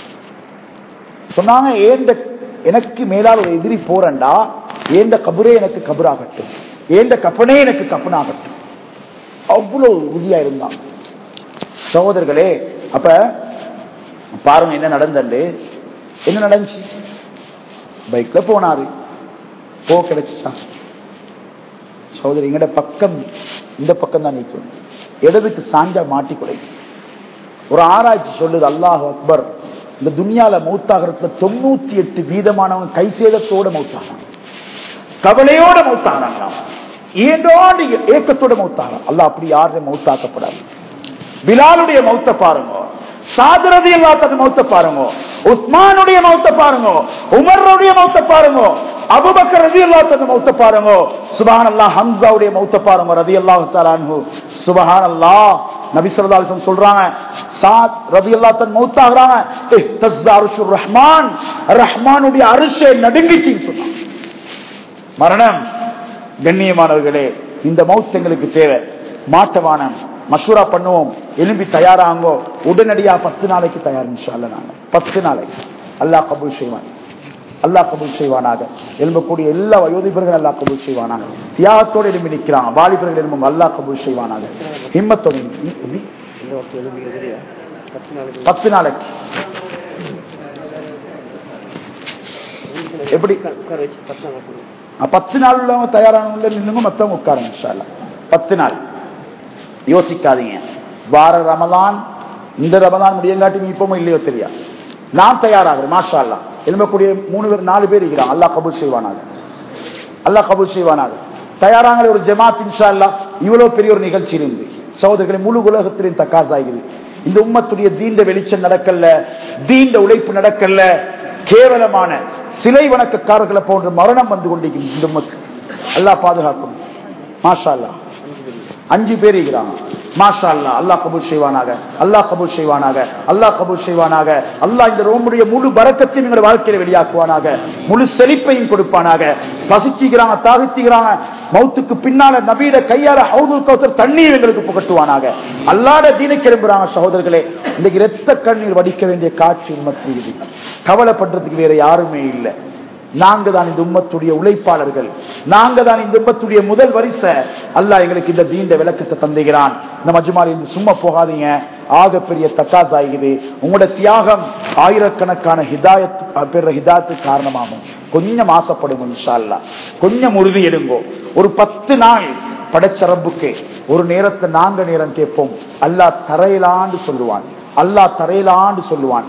சொன்னாங்க ஏண்ட எனக்கு மேலால் ஒரு எதிரி போறண்டா ஏண்ட கபரே எனக்கு கபராகட்டும் ஏண்ட கஃபனே எனக்கு கஃபனாகட்டும் அவ்வளவு உறுதியா இருந்தான் சகோதரர்களே அப்ப பாருங்க என்ன நடந்தது என்ன நடந்துச்சு பைக்ல போனாரு போ கிடைச்சிச்சா சகோதரி எங்கட பக்கம் இந்த பக்கம் தான் நிற்கும் இடதுக்கு சாஞ்சா மாட்டி குறைக்கும் ஒரு ஆராய்ச்சி சொல்லுது அல்லாஹ் அக்பர் இந்த துனியால மௌத்தாகிறதுல தொண்ணூத்தி எட்டு வீதமானவங்க கை சேதத்தோட மௌத்தாகிறான் கவலையோட மௌத்தாகிறாங்க ஏண்டோடு ஏக்கத்தோட மௌத்தாகிறான் அல்லாஹ் அப்படி யாருமே மௌத்தாக்கப்படாது பிலாலுடைய மௌத்த பாருங்க சாதரதி எல்லாத்தது மௌத்த பாருங்க உஸ்மானுடைய மௌத்த பாருங்க உமருடைய மௌத்த பாருங்க அபுபக்கர் ரதி அல்லாத்தது மௌத்த பாருங்க சுபஹான் அல்லா ஹம்சாவுடைய மௌத்த பாருங்க ரதி அல்லாஹு தாலான்ஹு சுபஹான் அல்லா நபி ஸல்லல்லாஹு அலைஹி வஸல்லம் சொல்றாங்க சாத் ரதி அல்லாத்தன் மௌத்தாகிறாங்க இஹ்தஸ்ஸ அர்ஷுர் ரஹ்மான் ரஹ்மானுடைய அரிசை நடுங்கிச்சுன்னு சொன்னாங்க மரணம் கண்ணியமானவர்களே இந்த மவுத் எங்களுக்கு தேவை மாட்டவானம் மசூரா பண்ணுவோம் எலும்பி தயாராங்கோ உடனடியா பத்து நாளைக்கு தயார் இன்ஷா அல்லாஹ் நாங்க பத்து நாளைக்கு அல்லாஹ் கபூல் செய்வான் அல்லாஹ் கபூல் செய்வானாக எழும்பக்கூடிய எல்லா வயோதிபர்களும் அல்லாஹ் கபூல் செய்வானாக தியாகத்தோடு எழும்பி நிற்கிறான் வாலிபர்கள் எழும்பும் அல்லாஹ் கபூல் செய்வானாக ஹிம்மத்தோடு எழும்பி- எப்படி? பத்து நாளைக்கு எப்படி அஹ் பத்து நாள் உள்ளவங்க தயாரானவங்க நின்னுங்க மத்தவங்க உட்காருங்க இன்ஷா அல்லாஹ். பத்து நாள் யோசிக்காதீங்க வார ரமலான் இந்த ரமலான் முடியங்காட்டி இப்பவும் இல்லையோ தெரியா நான் தயாராகிறேன் மாஷா அல்லா எழும்பக்கூடிய மூணு பேர் நாலு பேர் இருக்கிறாங்க அல்லாஹ் கபூல் செய்வானாக அல்லாஹ் கபூல் செய்வானாக தயாராகிற ஒரு ஜமாத் இன்ஷா அல்லாஹ் இவ்வளவு பெரிய ஒரு நிகழ்ச்சி இருந்து சகோதரர்களை முழு உலகத்திலையும் தக்காசாகிறது இந்த உம்மத்துடைய தீண்ட வெளிச்சம் நடக்கல தீண்ட உழைப்பு நடக்கல கேவலமான சிலை வணக்கக்காரர்களை போன்ற மரணம் வந்து கொண்டிருக்கிறது இந்த உம்மத்து அல்லாஹ் பாதுகாக்கும் மாஷா அல்லாஹ் அஞ்சு பேர் இருக்கிறாங்க மாஷா அல்லா அல்லாஹ் கபூல் செய்வானாக அல்லாஹ் கபூல் செய்வானாக அல்லாஹ் கபூல் செய்வானாக அல்லாஹ் இந்த ரோமுடைய முழு பறக்கத்தையும் எங்களுடைய வாழ்க்கையில வெளியாக்குவானாக முழு செழிப்பையும் கொடுப்பானாக பசிச்சுக்கிறாங்க தாகிச்சுக்கிறாங்க மௌத்துக்கு பின்னால நபீட கையால ஹவுதுல் கௌசர் தண்ணீர் எங்களுக்கு புகட்டுவானாக அல்லாத தீனை கிளம்புறாங்க சகோதரர்களே இன்னைக்கு இரத்த கண்ணீர் வடிக்க வேண்டிய காட்சி உண்மத்து கவலைப்படுறதுக்கு வேற யாருமே இல்லை நாங்க தான் இந்த உம்மத்துடைய உழைப்பாளர்கள் நாங்க தான் இந்த உம்மத்துடைய முதல் வரிசை அல்லாஹ் எங்களுக்கு இந்த தீண்ட விளக்கத்தை தந்துகிறான் இந்த மஜ்மாரி இந்த சும்மா போகாதீங்க ஆக பெரிய தக்காசாகுது உங்களோட தியாகம் ஆயிரக்கணக்கான ஹிதாயத் பெற ஹிதாயத்து காரணமாகும் கொஞ்சம் ஆசைப்படுங்க இன்ஷா அல்லாஹ் கொஞ்சம் உறுதி எடுங்கோ ஒரு பத்து நாள் படைச்ச ரப்புக்கு ஒரு நேரத்தை நாங்க நேரம் கேட்போம் அல்லாஹ் தரையிலாண்டு சொல்லுவான் அல்லாஹ் தரையிலாண்டு சொல்லுவான்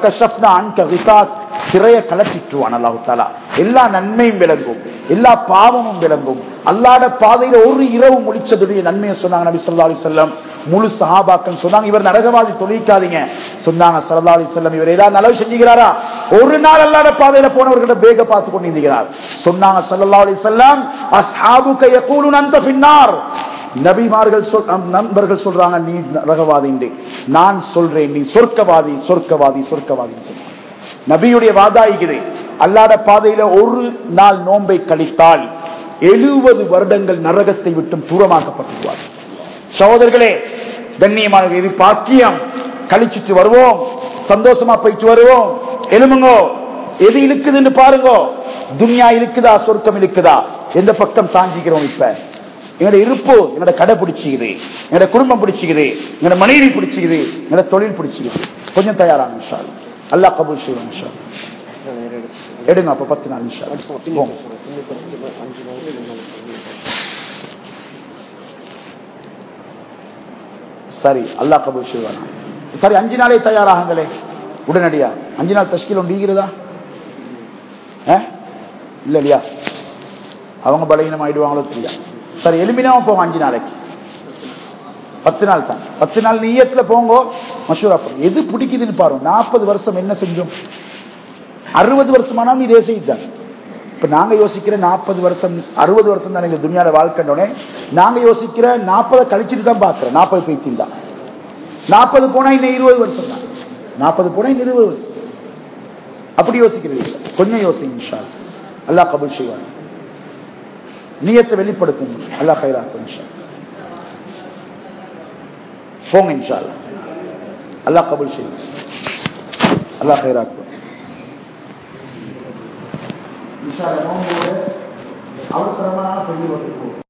திரைய கலப்பிட்டுவான் அல்லாஹு தாலா எல்லா நன்மையும் விளங்கும் எல்லா பாவமும் விளங்கும் அல்லாட பாதையில ஒரு இரவு முடிச்சதுடைய நன்மையை சொன்னாங்க நபி சொல்லா அலி செல்லம் முழு சஹாபாக்கள் சொன்னாங்க இவர் நரகவாதி தொழிக்காதீங்க சொன்னாங்க சல்லா அலி செல்லம் இவர் ஏதாவது நல்லது செஞ்சுக்கிறாரா ஒரு நாள் அல்லாட பாதையில போனவர்கிட்ட பேக பார்த்து கொண்டிருக்கிறார் சொன்னாங்க சல்லா அலி செல்லம் அஸ்ஹாபு கைய கூலு நந்த பின்னார் நபிமார்கள் நண்பர்கள் சொல்றாங்க நீ நரகவாதி நான் சொல்றேன் நீ சொர்க்கவாதி சொர்க்கவாதி சொர்க்கவாதி நபியுடைய வாதாயிகிறே அல்லாத பாதையில ஒரு நாள் நோன்பை கழித்தால் எழுபது வருடங்கள் நரகத்தை விட்டும் தூரமாக்கப்பட்டுவார் சகோதரர்களே கண்ணியமான இது பாக்கியம் கழிச்சிட்டு வருவோம் சந்தோஷமா போயிட்டு வருவோம் எலும்புங்கோ எது இழுக்குதுன்னு பாருங்க துன்யா இருக்குதா சொர்க்கம் இருக்குதா எந்த பக்கம் சாஞ்சிக்கிறோம் இப்ப எங்களோட இருப்பு எங்களோட கடை பிடிச்சிக்குது எங்களோட குடும்பம் பிடிச்சிக்குது எங்களோட மனைவி பிடிச்சிக்குது எங்களோட தொழில் பிடிச்சிக்குது கொஞ்சம் தயாரான நிமிஷம் அல்லா கபூல் செய்வோம் நிமிஷம் எடுங்க அப்ப பத்து நாலு நிமிஷம் சரி அல்லா கபூல் செய்வானா சரி அஞ்சு நாளே தயாராகுங்களே உடனடியா அஞ்சு நாள் தஷ்கில் ஒன்று ஈகிறதா இல்ல இல்லையா அவங்க பலகீனம் ஆயிடுவாங்களோ தெரியா சரி எலும்பினாம போங்க அஞ்சு நாளைக்கு பத்து நாள் தான் பத்து நாள் நீயத்துல போங்க மசூரா எது பிடிக்குதுன்னு பாருங்க நாற்பது வருஷம் என்ன செஞ்சோம் அறுபது வருஷமானாலும் இதே செய்தான் இப்ப நாங்க யோசிக்கிற நாற்பது வருஷம் அறுபது வருஷம் தான் இந்த துணியால வாழ்க்கை நாங்க யோசிக்கிற நாற்பதை கழிச்சுட்டு தான் பாக்குறேன் நாற்பது பைத்தியம் தான் நாற்பது போனா இன்னும் இருபது வருஷம் தான் நாற்பது போனா இன்னும் இருபது வருஷம் அப்படி யோசிக்கிறது கொஞ்சம் யோசிங்க அல்லா கபுல் செய்வாங்க நீயத்தை வெளிப்படுத்தும் அல்லா கைராக்கும் இன்ஷா போங்க இன்ஷா அல்லா கபுல் செய்யும் அல்லா கைராக்கும் அவசரமான பெரிய